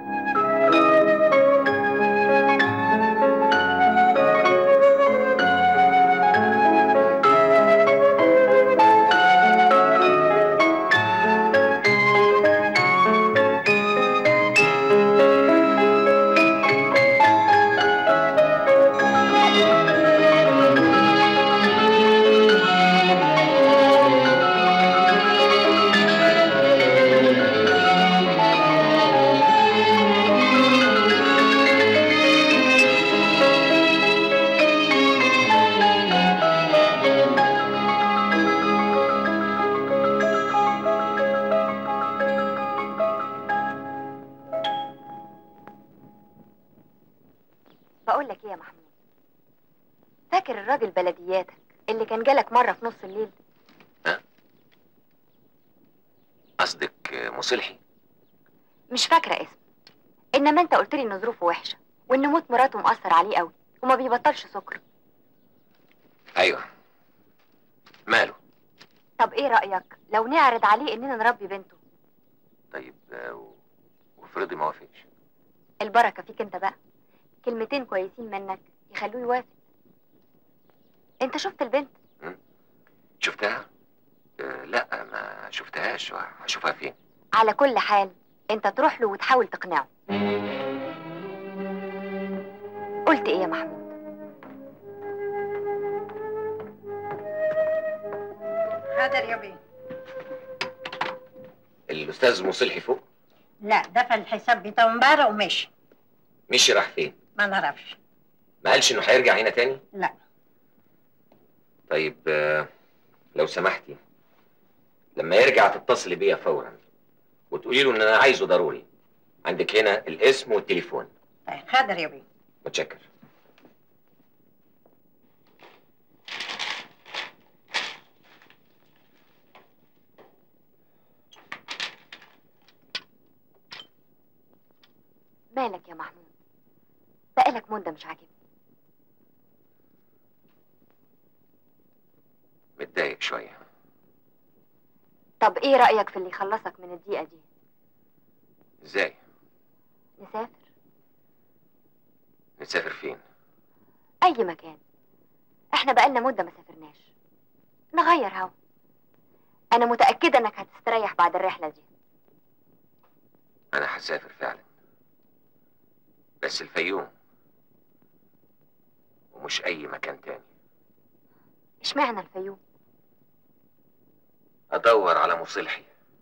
بقول لك إيه يا محمود فاكر الراجل بلدياتك اللي كان جالك مرة في نص الليل قصدك مصلحي مش فاكرة اسمه إنما أنت قلت لي إن ظروفه وحشة وإن موت مراته مأثر عليه قوي وما بيبطلش سكر أيوه ماله طب إيه رأيك لو نعرض عليه إننا نربي بنته طيب آه، و- وافرضي ما وافقش البركة فيك أنت بقى كلمتين كويسين منك يخلوه يوافق أنت شفت البنت شفتها؟ آه، لا ما شفتهاش هشوفها فين على كل حال أنت تروح له وتحاول تقنعه قلت إيه يا محمود حاضر يا بيه الاستاذ مصلحي فوق لا دفع الحساب بتاعه امبارح ومشي مشي راح فين ما نعرفش ما قالش انه هيرجع هنا تاني لا طيب آه، لو سمحتي لما يرجع تتصلي بيا فورا وتقولي له ان انا عايزه ضروري عندك هنا الاسم والتليفون طيب حاضر يا بيه متشكر مالك يا محمود بقالك مدة مش عاجبني متضايق شويه طب ايه رأيك في اللي يخلصك من الضيقة دي ازاي نسافر نسافر فين اي مكان احنا بقالنا مدة ما سافرناش نغير هوا انا متأكدة انك هتستريح بعد الرحلة دي انا هسافر فعلا بس الفيوم ومش اي مكان تاني اشمعنى الفيوم ادور على مصلحي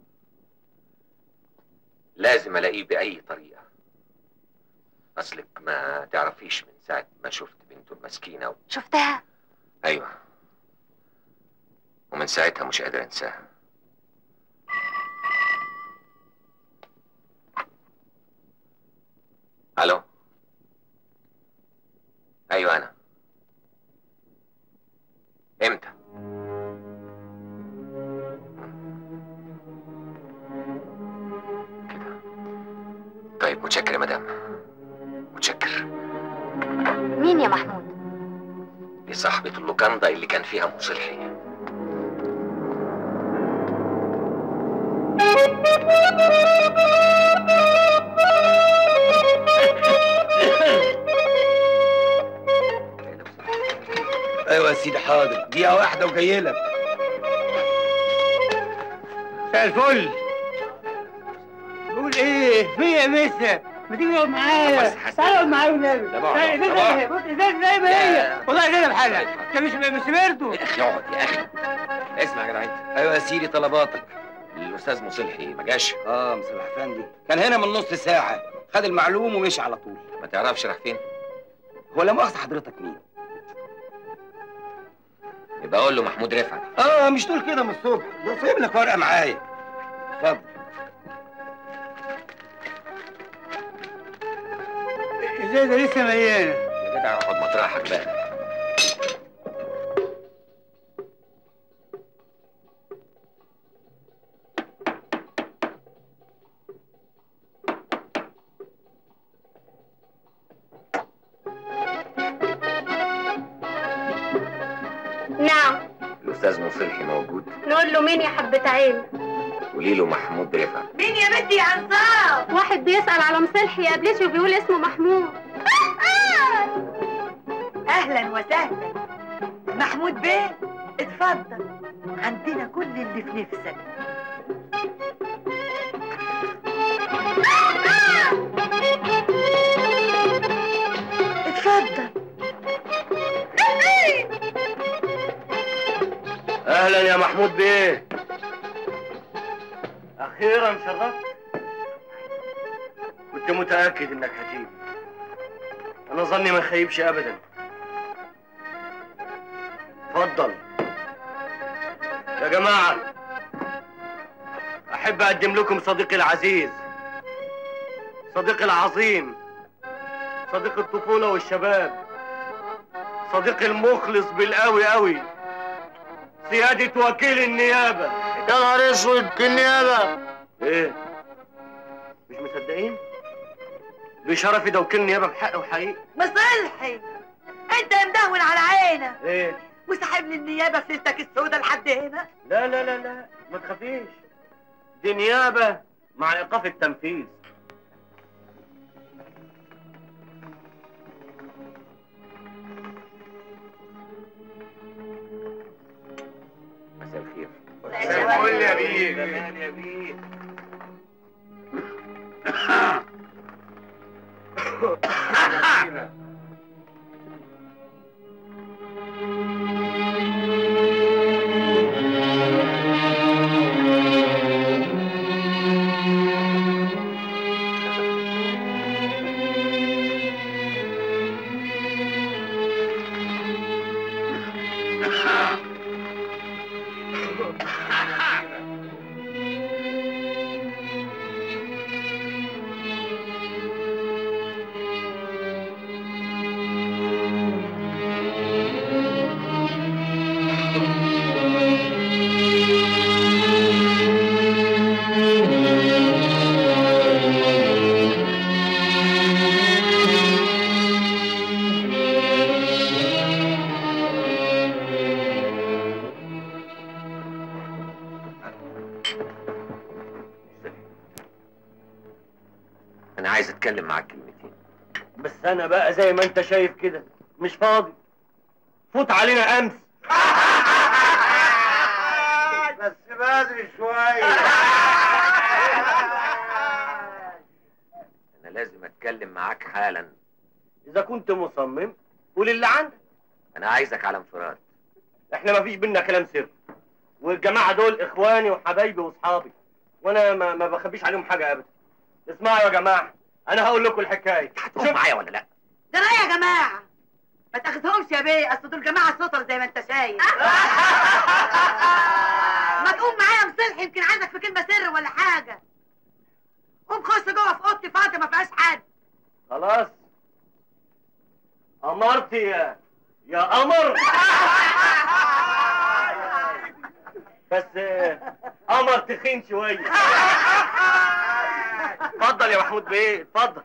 لازم الاقيه باي طريقه اصلك ما تعرفيش من ساعه ما شفت بنته المسكينه و... شفتها ايوه ومن ساعتها مش قادر انساها الو ايوه انا امتى كده طيب متشكر يا مدام متشكر مين يا محمود دي صاحبة اللوكاندا اللي كان فيها مصلحي ايوه يا سيدي حاضر دقيقة واحدة وجاي لك مساء الفل بقول ايه مية مسا ما تيجي تقعد معايا تعالى اقعد معايا والنبي لا بقعد، لا، لا ازاي بقعد. بص ازاي زي ما هي لا. والله زي بحالها انت مش مش سمعته يا اخي اقعد يا اخي اسمع يا جدع انت ايوه يا سيدي طلباتك الاستاذ مصلحي ما جاش اه مصلح افندي كان هنا من نص ساعة خد المعلوم ومشي على طول ما تعرفش راح فين هو لا مؤاخذة حضرتك مين؟ يبقى اقول له محمود رفعت اه مش تقول كده من الصبح ده سايب لك ورقة معايا اتفضل ازاي ده لسه مليانه يا جدع اقعد مطرحك بقى نعم الاستاذ مصلحي موجود نقول له مين يا حبة عين قولي له محمود رفعت مين يا بنتي يا عصام واحد بيسأل على مصلحي قبلتي وبيقول اسمه محمود اهلا وسهلا محمود بيه اتفضل عندنا كل اللي في نفسك اتفضل اهلا يا محمود بيه اخيرا شرفت كنت متاكد انك هتيجي انا ظني ما يخيبش ابدا اتفضل يا جماعه احب اقدم لكم صديقي العزيز صديقي العظيم صديق الطفوله والشباب صديقي المخلص بالقوي قوي سيادة وكيل النيابة يا نهار اسود النيابة ايه مش مصدقين؟ بشرفي ده وكيل نيابة بحق وحقيقي مصلحي انت مدون على عينك ايه وسحب لي النيابه في ليلتك السوداء لحد هنا لا لا لا لا ما تخافيش دي نيابة مع ايقاف التنفيذ مساء الخير قول يا بيه زمان يا بيه انا عايز اتكلم معاك كلمتين بس انا بقى زي ما انت شايف كده مش فاضي فوت علينا امس بس بدري شويه انا لازم اتكلم معاك حالا اذا كنت مصمم قول اللي عندك انا عايزك على انفراد احنا ما فيش بينا كلام سر والجماعه دول اخواني وحبايبي واصحابي وانا ما, ما بخبيش عليهم حاجه ابدا اسمعوا يا جماعه انا هقول لكم الحكايه هتقوم معايا ولا لا ده لا يا جماعه ما تاخدهمش يا بيه اصل دول جماعه سطر زي ما انت شايف ما تقوم معايا مصلح يمكن عايزك في كلمه سر ولا حاجه قوم خش جوه في اوضتي فاضيه ما فيهاش حد خلاص امرت يا يا قمر بس آه، قمر تخين شويه اتفضل يا محمود بيه اتفضل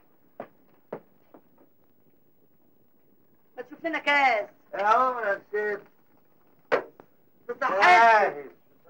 ما تشوف لنا كاس يا عمر يا ست بصحتك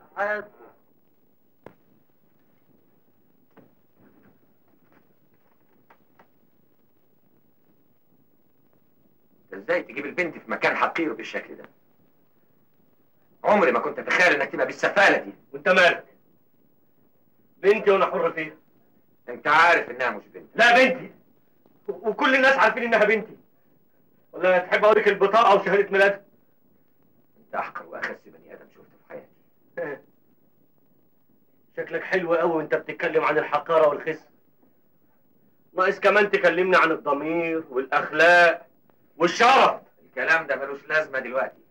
انت ازاي تجيب البنت في مكان حقير بالشكل ده عمري ما كنت اتخيل انك تبقى بالسفاله دي وانت مالك بنتي وانا حر فيها انت عارف انها مش بنت لا بنتي و- وكل الناس عارفين انها بنتي ولا تحب اوريك البطاقه وشهاده ميلادها انت احقر واخس بني ادم شفته في حياتي شكلك حلو قوي وانت بتتكلم عن الحقاره والخس ناقص كمان تكلمني عن الضمير والاخلاق والشرف الكلام ده ملوش لازمه دلوقتي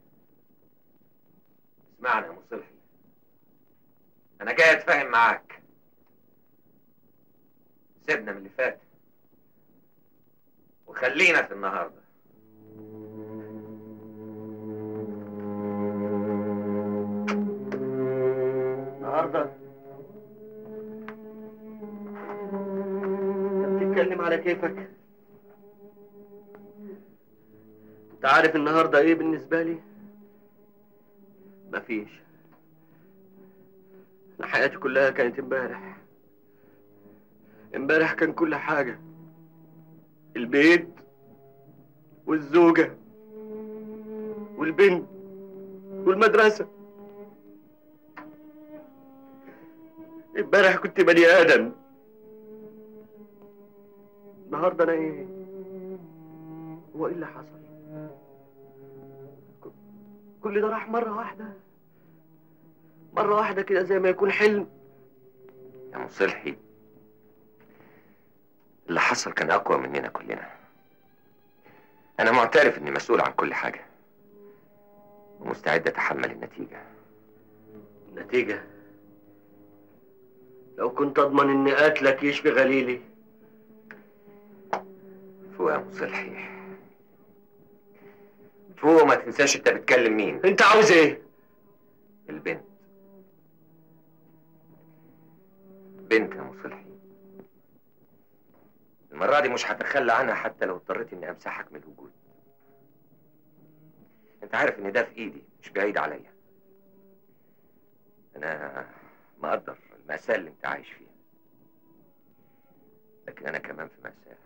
اسمعني يا مصلحي انا جاي اتفاهم معاك سيبنا من اللي فات وخلينا في النهارده النهارده انت بتتكلم على كيفك انت عارف النهارده ايه بالنسبه لي مفيش انا حياتي كلها كانت امبارح امبارح كان كل حاجه البيت والزوجه والبنت والمدرسه امبارح كنت بني ادم النهارده انا ايه هو ايه اللي حصل ك- كل ده راح مره واحده مره واحده كده زي ما يكون حلم يا مصلحي اللي حصل كان اقوى مننا كلنا انا معترف اني مسؤول عن كل حاجه ومستعد اتحمل النتيجه النتيجه لو كنت اضمن ان قتلك يشفي غليلي فوق يا مصلحي فوق ما تنساش انت بتكلم مين انت عاوز ايه البنت بنت يا مصلحي المرة دي مش هتخلى عنها حتى لو اضطريت اني امسحك من الوجود انت عارف ان ده في ايدي مش بعيد عليا انا مقدر المأساة اللي انت عايش فيها لكن انا كمان في مأساة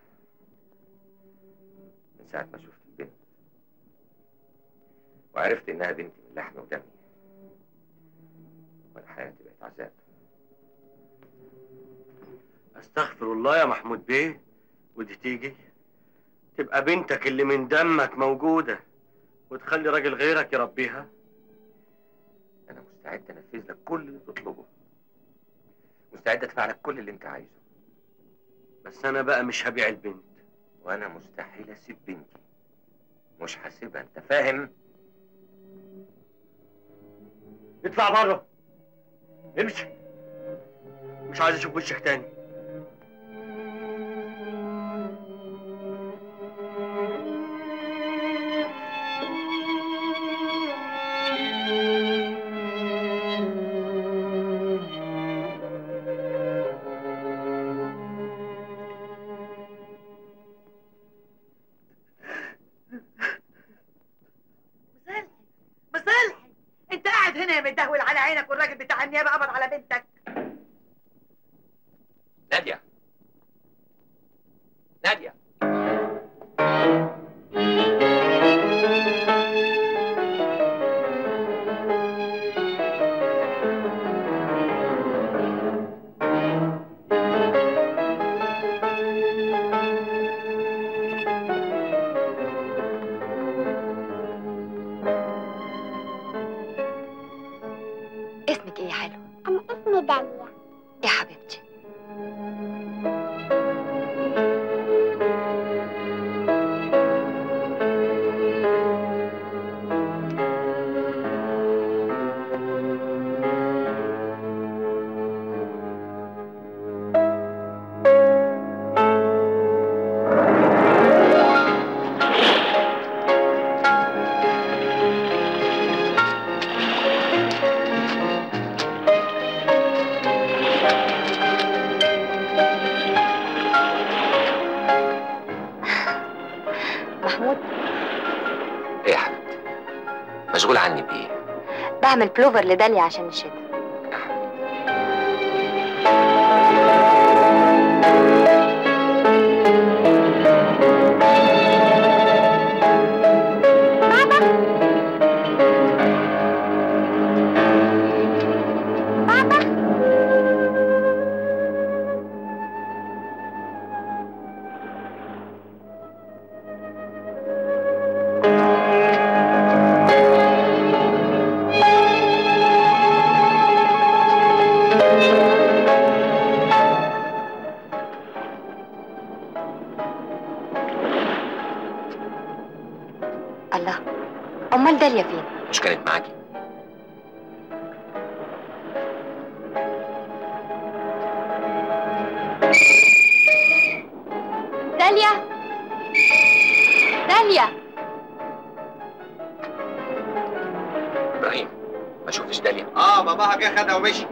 من ساعة ما شفت البنت وعرفت انها بنتي من لحم ودمي وانا حياتي بقت عذاب استغفر الله يا محمود بيه ودي تيجي تبقى بنتك اللي من دمك موجودة وتخلي راجل غيرك يربيها انا مستعد انفذ لك كل اللي تطلبه مستعد ادفع لك كل اللي انت عايزه بس انا بقى مش هبيع البنت وانا مستحيل اسيب بنتي مش هسيبها انت فاهم اطلع بره امشي مش عايز اشوف وشك تاني مصلحي مصلحي انت قاعد هنا يا مدهول على عينك والراجل بتاع النيابه قبض على بنتك ناديه ناديه اسمك ايه يا حلو أنا اسمي داليا يا حبيبتي محمود ايه يا حبيبتي مشغول عني بايه بعمل بلوفر لداليا عشان الشتاء الله امال داليا فين مش كانت معاكي داليا داليا ابراهيم ما شفتش داليا اه باباها جه خدها ومشي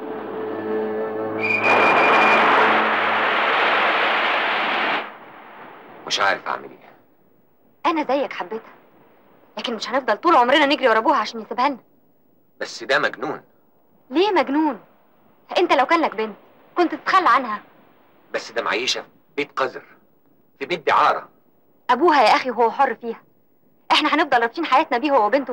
مش عارف اعمل ايه انا زيك حبيتها لكن مش هنفضل طول عمرنا نجري ورا ابوها عشان يسيبها لنا بس ده مجنون ليه مجنون انت لو كان لك بنت كنت تتخلى عنها بس ده معيشه في بيت قذر في بيت دعاره ابوها يا اخي وهو حر فيها احنا هنفضل رابطين حياتنا بيه هو وبنته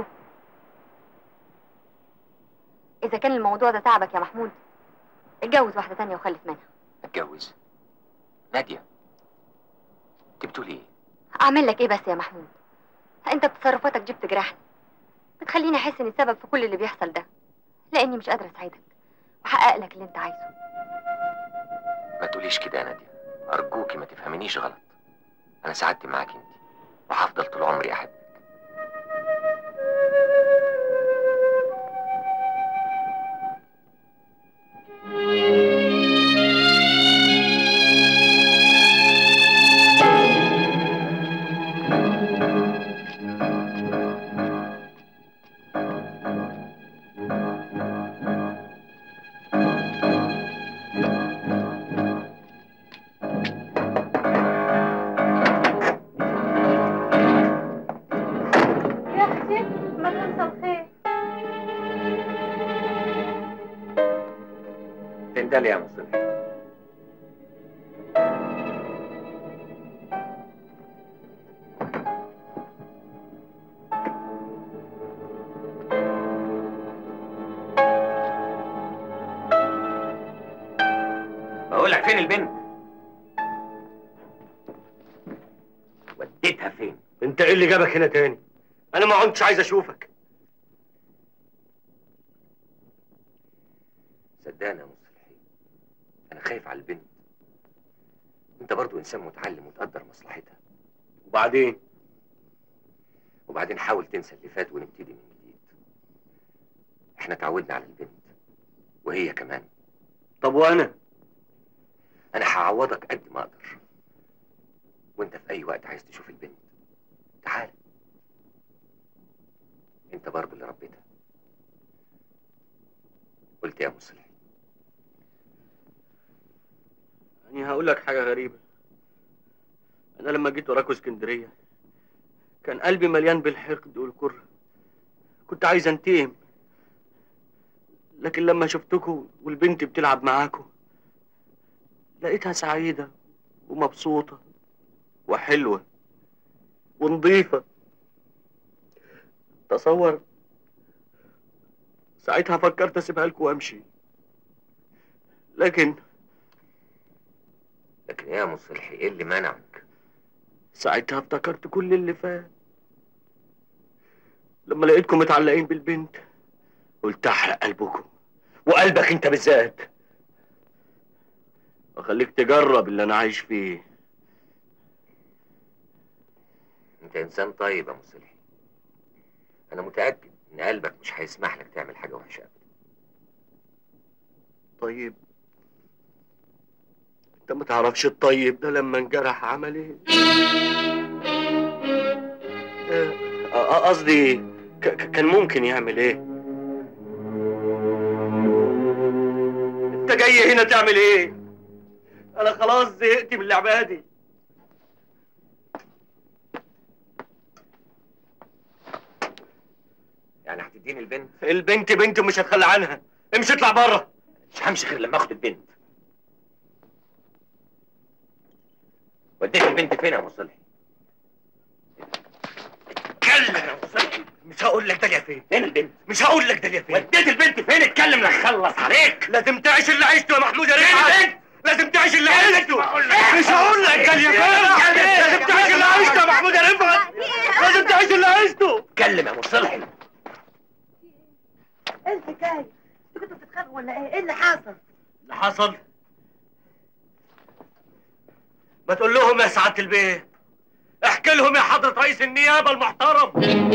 اذا كان الموضوع ده تعبك يا محمود اتجوز واحده تانية وخلف منها اتجوز ناديه انت بتقولي ايه اعمل لك ايه بس يا محمود انت بتصرفاتك جبت جرحني بتخليني احس اني سبب في كل اللي بيحصل ده لاني مش قادره اساعدك واحقق لك اللي انت عايزه ما تقوليش كده يا ناديه ارجوكي ما تفهمينيش غلط انا سعدت معاكي انت وهفضل طول عمري احبك يا اختي ما تنسى الخير فين داليا يا مصطفى بقول لك فين البنت وديتها فين انت ايه اللي جابك هنا تاني انا ما كنتش عايز اشوفك صدقني يا مصلحي انا خايف على البنت انت برضو انسان متعلم وتقدر مصلحتها وبعدين وبعدين حاول تنسى اللي فات ونبتدي من جديد احنا اتعودنا على البنت وهي كمان طب وانا انا هعوضك قد ما اقدر وانت في اي وقت عايز تشوف البنت تعال انت برضه اللي ربيتها قلت يا مصلح يعني هقول لك حاجه غريبه انا لما جيت وراكوا اسكندريه كان قلبي مليان بالحقد والكره كنت عايز انتقم لكن لما شفتكوا والبنت بتلعب معاكوا لقيتها سعيده ومبسوطه وحلوه ونظيفه تصور ساعتها فكرت اسيبها لكم وامشي لكن لكن يا مصلحي ايه اللي منعك ساعتها افتكرت كل اللي فات لما لقيتكم متعلقين بالبنت قلت احرق قلبكم وقلبك انت بالذات واخليك تجرب اللي انا عايش فيه انت انسان طيب يا مصلحي انا متاكد ان قلبك مش هيسمح لك تعمل حاجه وحشه ابدا طيب انت ما تعرفش الطيب ده لما انجرح عمل ايه آه، آه، قصدي ك- ك- كان ممكن يعمل ايه انت جاي هنا تعمل ايه انا خلاص زهقت من اللعبه دي يعني هتديني البنت البنت بنت ومش هتخلى عنها امشي اطلع بره مش همشي غير لما اخد البنت وديت البنت فين يا مصلحي اتكلم يا مصلحي مش هقول لك داليا فين فين البنت مش هقول لك داليا فين وديت البنت فين اتكلم نخلص عليك لازم تعيش اللي عشته يا محمود يا رفعت البنت؟ لازم تعيش اللي البنت عشته بقول لك. مش هقول لك داليا فين لازم تعيش اللي عشته يا محمود يا رفعت لازم تعيش اللي عشته اتكلم يا مصلحي ايه الحكايه؟ انتوا كنتوا بتتخانقوا ولا ايه؟ ايه اللي حصل؟ اللي حصل ما تقول لهم يا سعاده البيه احكي لهم يا حضره رئيس النيابه المحترم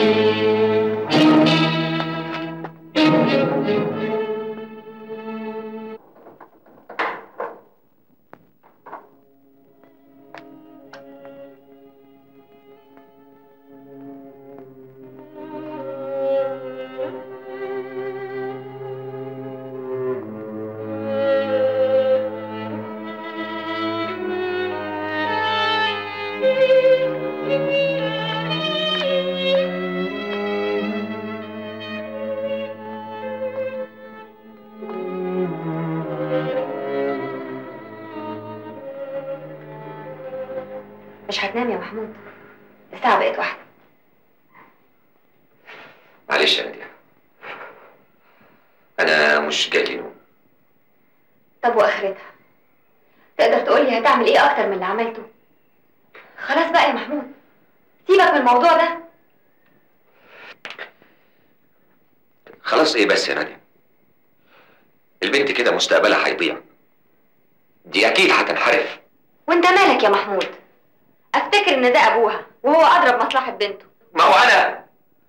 مش هتنام يا محمود الساعة بقت واحدة معلش يا ناديه انا مش جاي نوم طب واخرتها تقدر تقولي هتعمل ايه اكتر من اللي عملته خلاص بقى يا محمود سيبك من الموضوع ده خلاص ايه بس يا ناديه البنت كده مستقبلها هيضيع دي اكيد هتنحرف وانت مالك يا محمود افتكر ان ده ابوها وهو ادرى بمصلحة بنته ما هو انا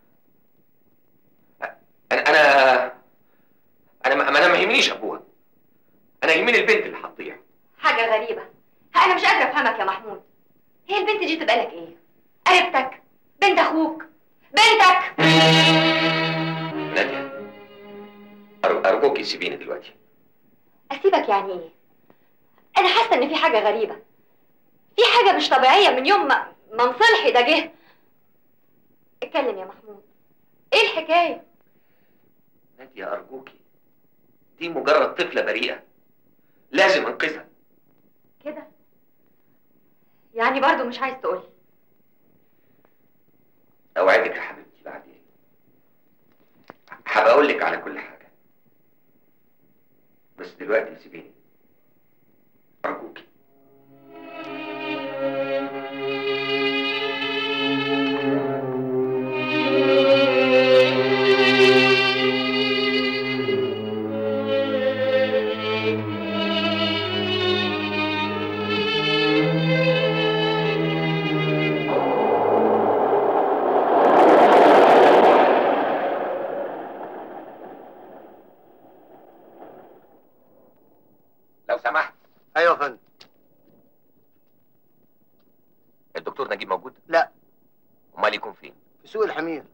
انا انا انا ما انا ما يهمنيش ابوها انا يهمني البنت اللي هتضيع حاجة غريبة انا مش قادرة افهمك يا محمود هي البنت دي تبقى لك ايه قريبتك بنت اخوك بنتك ناديه أر- ارجوكي سيبيني دلوقتي اسيبك يعني ايه انا حاسه ان في حاجه غريبه في حاجه مش طبيعيه من يوم ما ما مصلحي ده جه اتكلم يا محمود ايه الحكايه ناديه ارجوكي دي مجرد طفله بريئه لازم انقذها كده يعني برضو مش عايز تقولي اوعدك يا حبيبتي بعدين هبقى اقول لك على كل حاجه بس دلوقتي سيبيني ارجوكي سمحت ايوه يا فندم الدكتور نجيب موجود لا امال يكون فين في سوق الحمير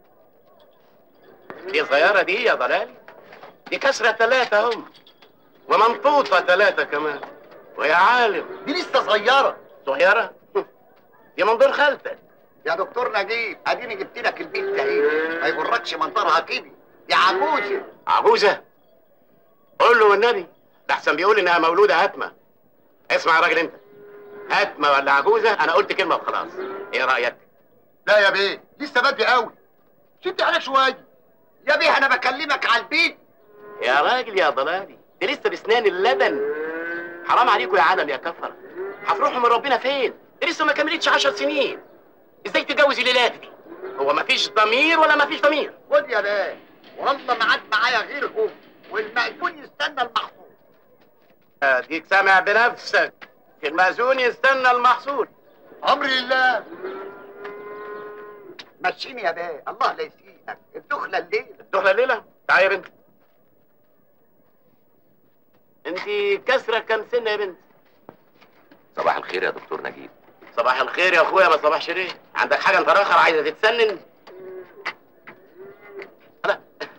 دي صغيرة دي يا ضلال دي كسرة ثلاثة هم ومنطوطة ثلاثة كمان ويا عالم دي لسه صغيره صغيرة دي منظور خالتك يا دكتور نجيب اديني جبت لك البيت ده ايه ما يغركش منظرها كده دي عجوزه عجوزة قول له والنبي ده احسن بيقول انها مولودة هاتمة اسمع يا راجل انت هاتمة ولا عجوزة انا قلت كلمة وخلاص ايه رأيك لا يا بيه لسه بدري قوي شد عليك شويه يا بيه انا بكلمك على البيت يا راجل يا ضلالي دي لسه بسنان اللبن حرام عليكم يا عالم يا كفرة هتروحوا من ربنا فين دي لسه ما كملتش عشر سنين ازاي تتجوز الليلات دي هو مفيش ضمير ولا مفيش ضمير خد يا بيه والله ما عاد معايا غيرهم والمأذون يستنى المحصول اديك سامع بنفسك المأذون يستنى المحصول امر لله مشيني يا بيه الله لا يسيئك الدخله الليله الدخلة الليلة تعالي يا بنت انت كسرة كام سنة يا بنت صباح الخير يا دكتور نجيب صباح الخير يا اخويا ما صباحش ليه عندك حاجة انت راخر عايزة تتسنن لا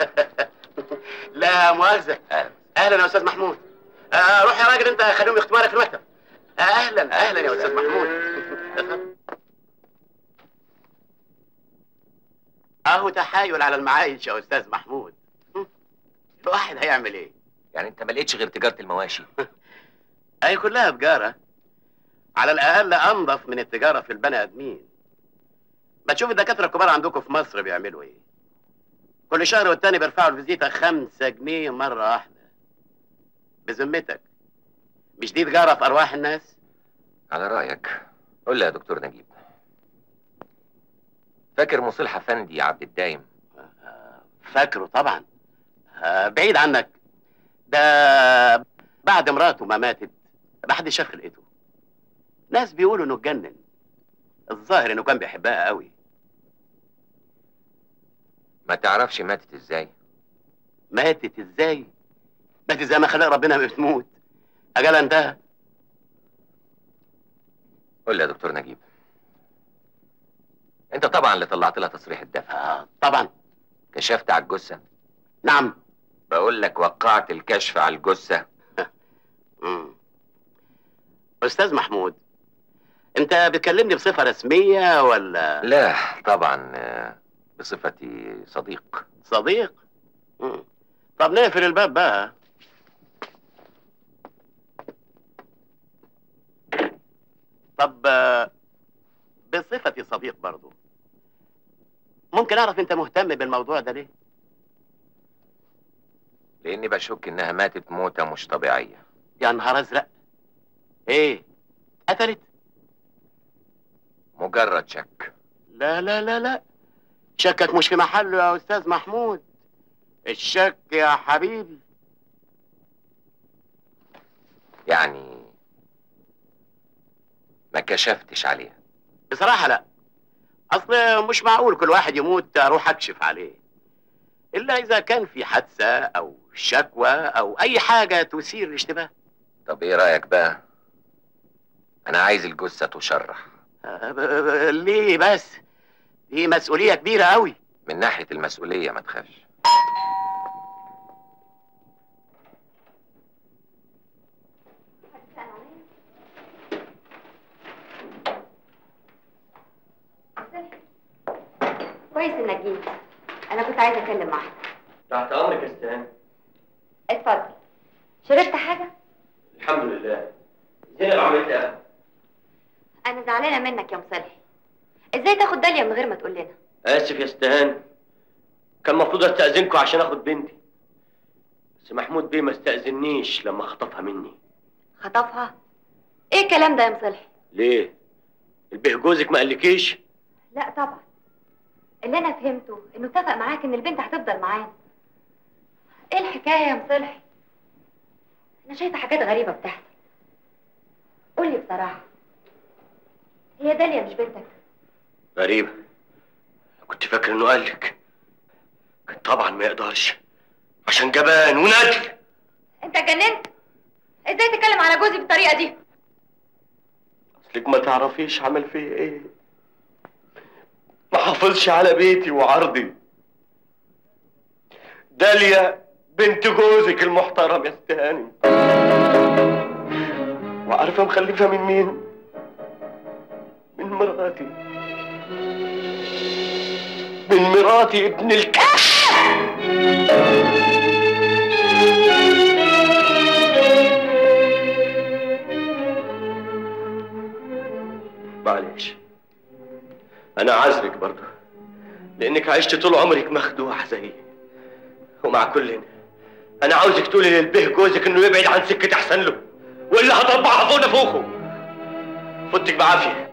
لا مؤاخذة اهلا يا استاذ محمود آه روح يا راجل انت خليهم يختموا لك في المكتب آه اهلا اهلا يا استاذ محمود اتفضل. اهو تحايل على المعايش يا استاذ محمود الواحد هيعمل ايه يعني انت ما لقيتش غير تجاره المواشي هي كلها تجارة على الأقل أنظف من التجارة في البني آدمين ما تشوف الدكاترة الكبار عندكم في مصر بيعملوا إيه كل شهر والتاني بيرفعوا الفيزيتا خمسة جنيه مرة واحدة بذمتك مش دي تجارة في أرواح الناس على رايك قول لي يا دكتور نجيب فاكر مصلح افندي عبد الدايم فاكره طبعا آه، بعيد عنك ده بعد مراته ما ماتت ما حد شاف خلقته ناس بيقولوا انه اتجنن الظاهر انه كان بيحبها قوي ما تعرفش ماتت ازاي ماتت ازاي ماتت زي ما خلق ربنا ما بتموت اجلها انتهى قول لي يا دكتور نجيب انت طبعا اللي طلعت لها تصريح الدفع آه طبعا كشفت على الجثه نعم بقول لك وقعت الكشف على الجثه مم. استاذ محمود انت بتكلمني بصفه رسميه ولا لا طبعا آه، بصفتي صديق صديق مم. طب نقفل الباب بقى طب آه، بصفتي صديق برضو ممكن اعرف انت مهتم بالموضوع ده ليه لاني بشك انها ماتت موته مش طبيعيه يا نهار ازرق ايه قتلت مجرد شك لا لا لا لا شكك مش في محله يا استاذ محمود الشك يا حبيبي يعني ما كشفتش عليها بصراحة لا أصل مش معقول كل واحد يموت أروح أكشف عليه إلا إذا كان في حادثة أو شكوى أو أي حاجة تثير الاشتباه طب ايه رايك بقى انا عايز الجثه تشرح آه، ب- ب- ليه بس دي مسؤولية كبيرة أوي من ناحيه المسؤوليه ما تخافش كويس انك جيت انا كنت عايزه اتكلم معاك تحت امرك يا استهان اتفضل شربت حاجه الحمد لله زينب عملت قهوه انا زعلانه منك يا مصلحي ازاي تاخد داليا من غير ما تقول لنا اسف يا استهان كان المفروض استاذنكم عشان اخد بنتي بس محمود بيه ما استاذنيش لما خطفها مني خطفها ايه الكلام ده يا مصلحي ليه البيه جوزك ما قالكيش لا طبعا اللي انا فهمته انه اتفق معاك ان البنت هتفضل معانا ايه الحكايه يا مصلحي انا شايفه حاجات غريبه بتحصل قولي بصراحه هي داليا مش بنتك غريبة كنت فاكر انه قالك كان طبعا ما يقدرش عشان جبان وندل انت اتجننت ازاي تتكلم جوزي بالطريقه دي اصلك ما تعرفيش عمل فيا ايه ما حافظش على بيتي وعرضي داليا بنت جوزك المحترم يا استهاني وعارفه مخلفه من مين من مراتي من مراتي ابن الكلب معلش انا عذرك برضه لانك عشت طول عمرك مخدوع زيي ومع كل انا عاوزك تقولي للبه جوزك انه يبعد عن سكه احسن له والا هطبعها فوق نافوخه فوتك بعافيه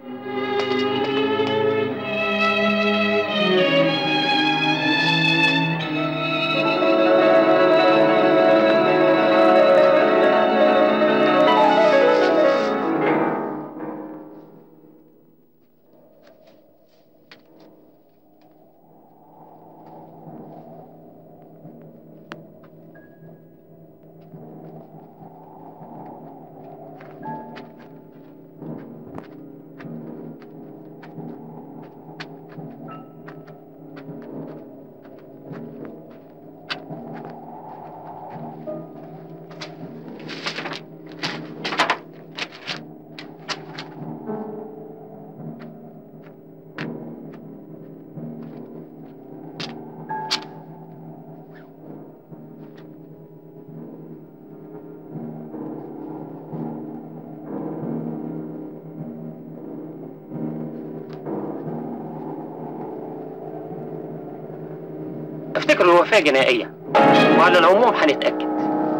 افتكر الوفاة جنائية وعلى العموم هنتأكد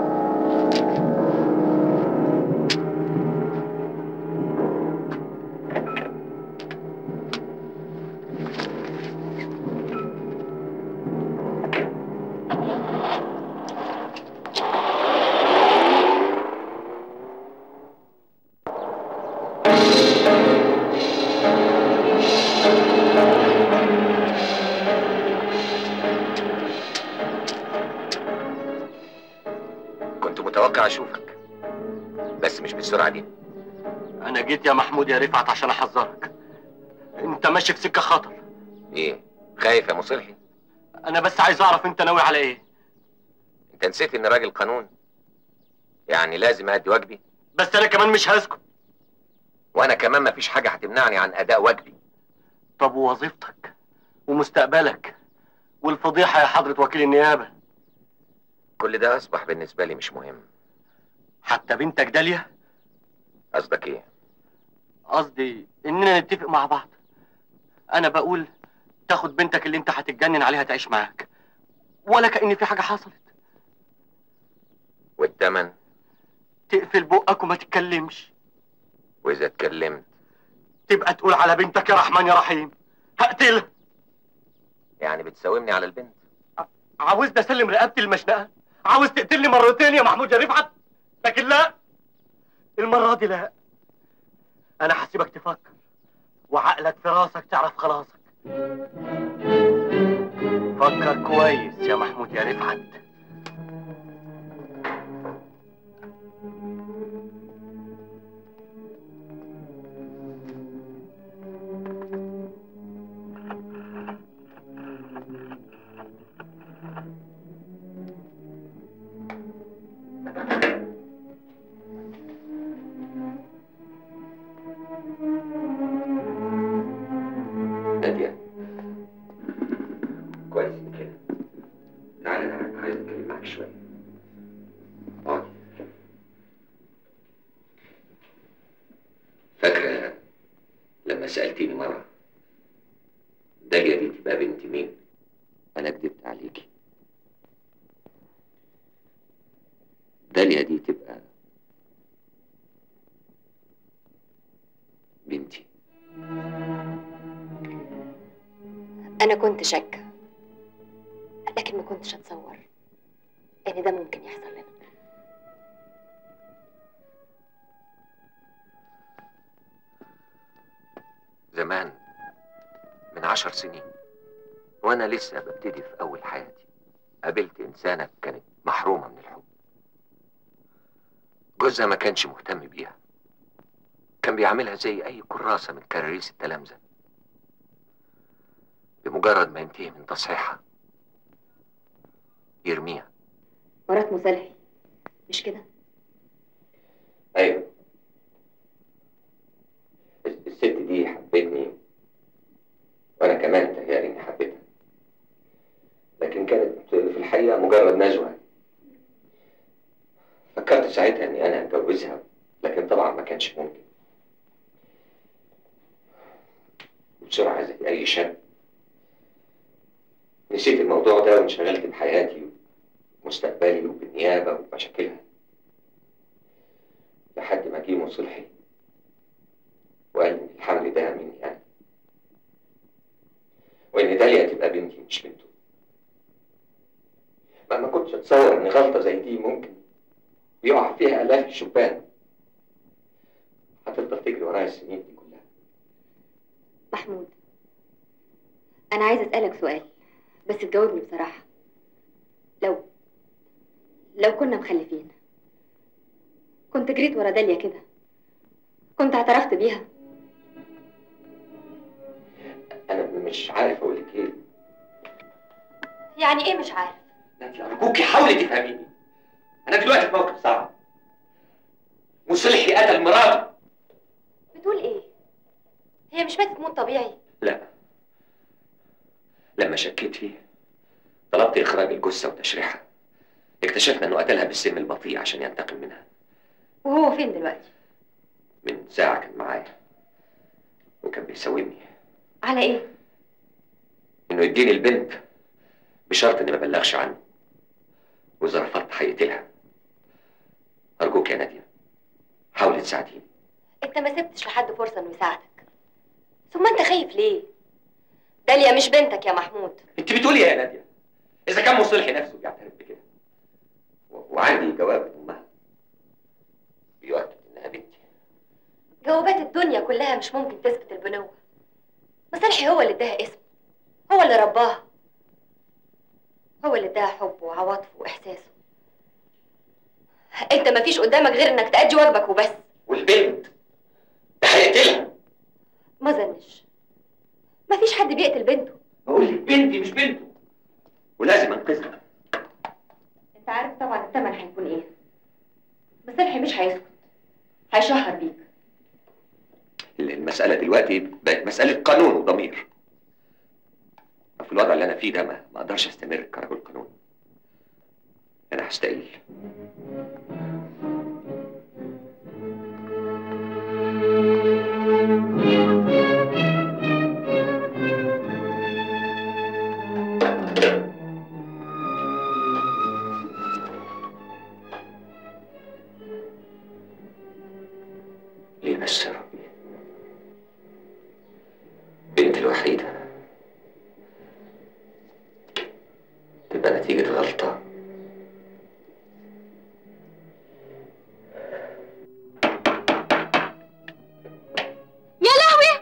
كنت متوقع اشوفك بس مش بالسرعه دي انا جيت يا محمود يا رفعت عشان احذرك انت ماشي في سكه خطر ايه خايف يا مصلحي انا بس عايز اعرف انت ناوي على ايه انت نسيت ان راجل قانون يعني لازم ادي واجبي بس انا كمان مش هسكت وانا كمان مفيش حاجه هتمنعني عن اداء واجبي طب ووظيفتك ومستقبلك والفضيحه يا حضره وكيل النيابه كل ده اصبح بالنسبه لي مش مهم حتى بنتك داليا قصدك ايه قصدي اننا نتفق مع بعض انا بقول تاخد بنتك اللي انت هتتجنن عليها تعيش معاك ولا كأن في حاجه حصلت والتمن تقفل بقك وما تتكلمش واذا اتكلمت تبقى تقول على بنتك يا رحمن يا رحيم هقتلها يعني بتساومني على البنت عاوزني اسلم رقبتي المشنقه عاوز تقتلني مرتين يا محمود يا رفعت لكن لا المره دي لا انا هسيبك تفكر وعقلك في راسك تعرف خلاصك فكر كويس يا محمود يا رفعت نادية كويس كده تعالى انا عايز اتكلم معاك شويه اقعدي فاكرة لما سألتيني مرة داليا دي تبقى بنت مين؟ أنا كدبت عليكي داليا دي تبقى بنتي أنا كنت شاكة لكن ما كنتش أتصور إن ده ممكن يحصل لنا زمان من عشر سنين وأنا لسه ببتدي في أول حياتي قابلت إنسانة كانت محرومة من الحب جوزها ما كانش مهتم بيها كان بيعاملها زي اي كراسة من كراريس التلامذة بمجرد ما ينتهي من تصحيحها يرميها مرات مصالحي مش كده ايوه الست دي حبتني وانا كمان تهيألي اني حبيتها لكن كانت في الحقيقة مجرد نزوة فكرت ساعتها اني انا اتجوزها لكن طبعا ما كانش ممكن وبسرعة زي اي شاب نسيت الموضوع ده وانشغلت بحياتي ومستقبلي وبالنيابة وبمشاكلها لحد ما جه مصلحي وقال ان الحمل ده مني انا وان داليا تبقى بنتي مش بنته ما ما كنتش اتصور ان غلطه زي دي ممكن يقع فيها الاف الشبان هتفضل تجري ورايا السنين دي كلها محمود انا عايزه اسالك سؤال بس تجاوبني بصراحه لو لو كنا مخلفين كنت جريت ورا داليا كده كنت اعترفت بيها انا مش عارف اقول لك ايه يعني ايه مش عارف ارجوكي حاولي تفهميني انا دلوقتي في موقف صعب مصلحي قتل مراته بتقول ايه هي مش ماتت موت طبيعي لا لما شكيت فيه طلبت اخراج الجثه وتشريحها اكتشفنا انه قتلها بالسم البطيء عشان ينتقم منها وهو فين دلوقتي من ساعه كان معايا وكان بيساومني على ايه انه يديني البنت بشرط اني ما بلغش عنه واذا رفضت هيقتلها ارجوك يا ناديه حاولي تساعديني انت ما سبتش لحد فرصه انه يساعدك ثم انت خايف ليه داليا مش بنتك يا محمود انت بتقولي إيه يا ناديه اذا كان مصلحي نفسه بيعترف بكده و- وعندي جواب من امها بيؤكد انها بنتي جوابات الدنيا كلها مش ممكن تثبت البنوة مصالحي هو اللي اداها اسم هو اللي رباها هو اللي اداها حبه وعواطفه واحساسه انت مفيش قدامك غير انك تأدي واجبك وبس والبنت ده هيقتلها ما ظنش مفيش حد بيقتل بنته بقول لك بنتي مش بنته ولازم انقذها انت عارف طبعا الثمن هيكون ايه مصالحي مش هيسكت هيشهر بيك المسألة دلوقتي بقت مسألة قانون وضمير في الوضع اللي أنا فيه ده ما ما أقدرش أستمر كرجل قانون أنا هستقيل ليه بس يا ربي بنتي الوحيدة تبقى نتيجة غلطة يا لهوي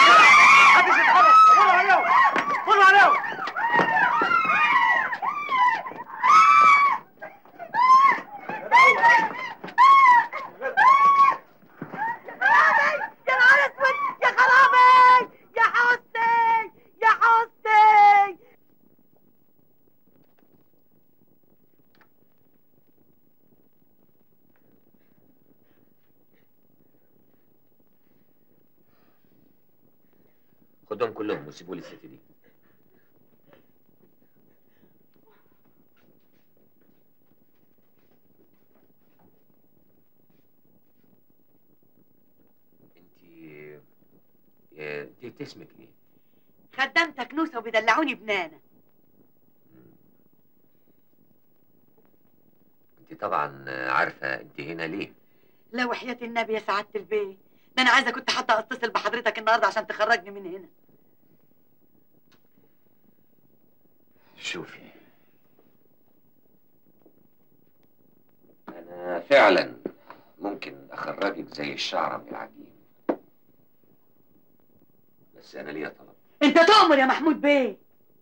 يا نهار اسود يا خرابي يا حسني يا حسني خدهم كلهم وسيبوا لي الست دي انت انت اسمك ايه؟ خدمتك نوسه وبيدلعوني بنانه انت طبعا عارفة انت هنا ليه؟ لا وحياة النبي يا سعادة البيه ده انا عايزه كنت حتى اتصل بحضرتك النهارده عشان تخرجني من هنا شوفي انا فعلا ممكن اخرجك زي الشعرة من العجين بس انا ليا طلب انت تؤمر يا محمود بيه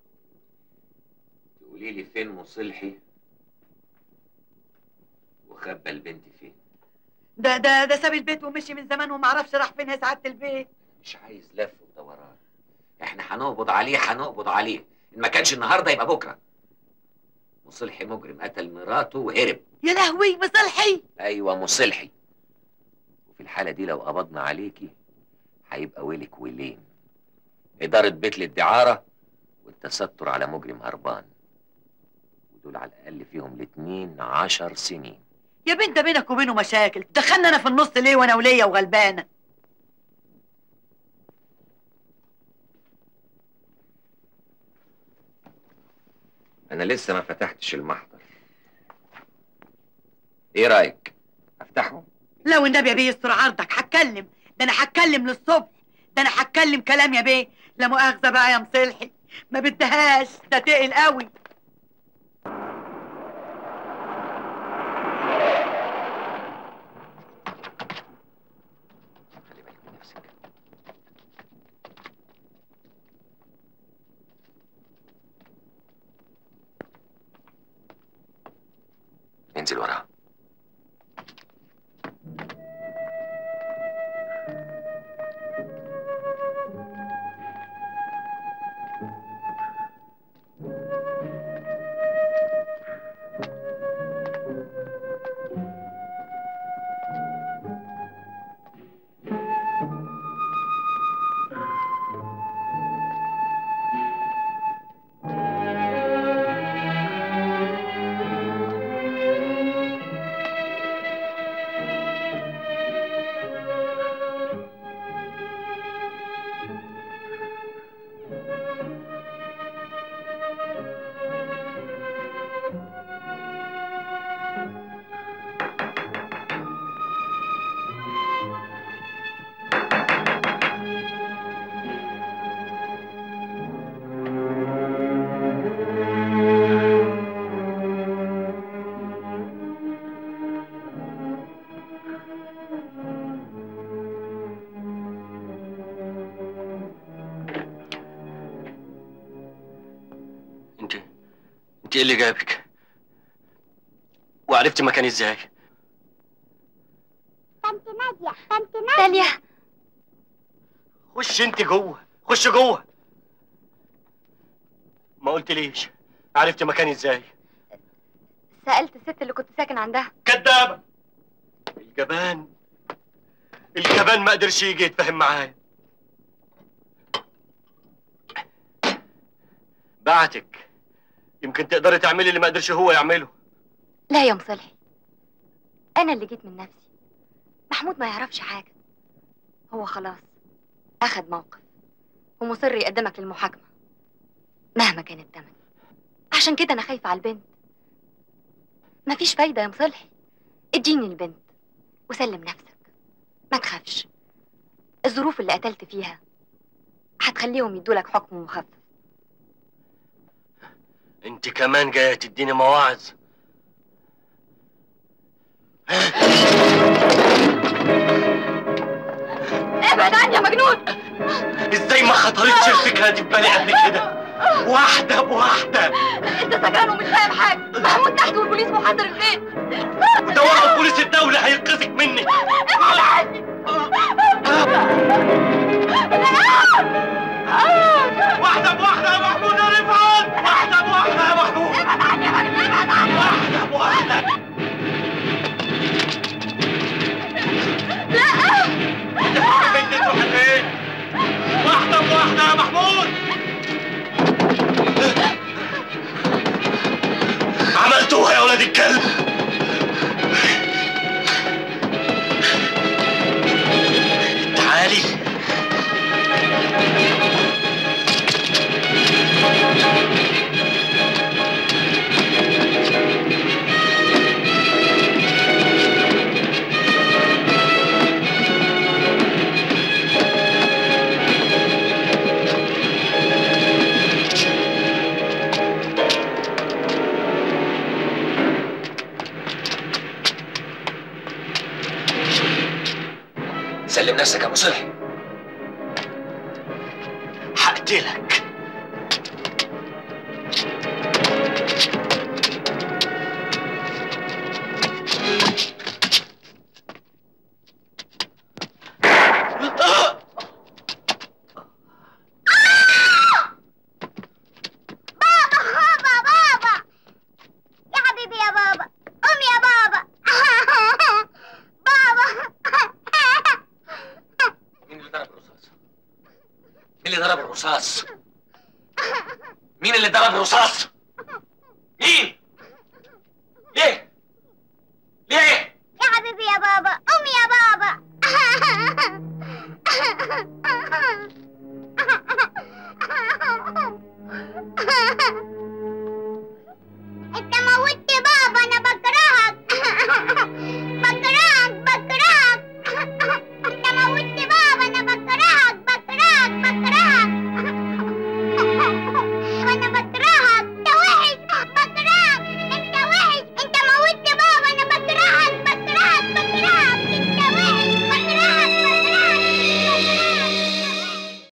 تقولي لي فين مصلحي وخبى البنت فين ده ده ده ساب البيت ومشي من زمان وما عرفش راح فين يا سعاده البيت مش عايز لف ودوران احنا هنقبض عليه هنقبض عليه ان ما كانش النهارده يبقى بكره مصلحي مجرم قتل مراته وهرب يا لهوي مصلحي ايوه مصلحي وفي الحاله دي لو قبضنا عليكي هيبقى ويلك ويلين اداره بيت للدعاره والتستر على مجرم هربان ودول على الاقل فيهم الاتنين عشر سنين يا بنت بينك وبينه مشاكل دخلنا انا في النص ليه وانا وليا وغلبانه انا لسه ما فتحتش المحضر ايه رايك افتحه لو النبي يا بيه يستر عرضك هتكلم ده انا هتكلم للصبح ده انا هتكلم كلام يا بيه لا مؤاخذه بقى يا مصلحي ما بدهاش ده تقل قوي انزل وراه انت انت ايه اللي جابك وعرفتي مكاني ازاي طنط نادية طنط نادية داليا خش انت جوه خش جوه ما قلت ليش عرفتي مكاني ازاي سألت الست اللي كنت ساكن عندها كدابة الجبان الجبان ما قدرش يجي يتفاهم معايا بعتك يمكن تقدري تعملي اللي ما قدرش هو يعمله لا يا مصلحي أنا اللي جيت من نفسي محمود ما يعرفش حاجة هو خلاص أخد موقف ومصر يقدمك للمحاكمة مهما كان الثمن عشان كده أنا خايفة على البنت مفيش فايدة يا مصلحي اديني البنت وسلم نفسك ما تخافش الظروف اللي قتلت فيها هتخليهم يدولك حكم مخفف انت كمان جايه تديني مواعظ ابعد عني يا مجنون ازاي ما خطرتش الفكره دي في بالي قبل كده واحده بواحده انت سكران ومش فاهم حاجة محمود تحت والبوليس محاضر البيت ودوروا بوليس الدوله هينقذك مني ابعد عني واحده بواحده يا محمود يا رفعت واحده بواحده يا محمود ابعد عني يا مجنون ابعد عني واحده بواحده لا انت بنت تروح فين واحده بواحده يا محمود عملتوها يا ولاد الكلب تعالي سلم نفسك يا مصلحي هقتلك رصاص مين اللي ضرب رصاص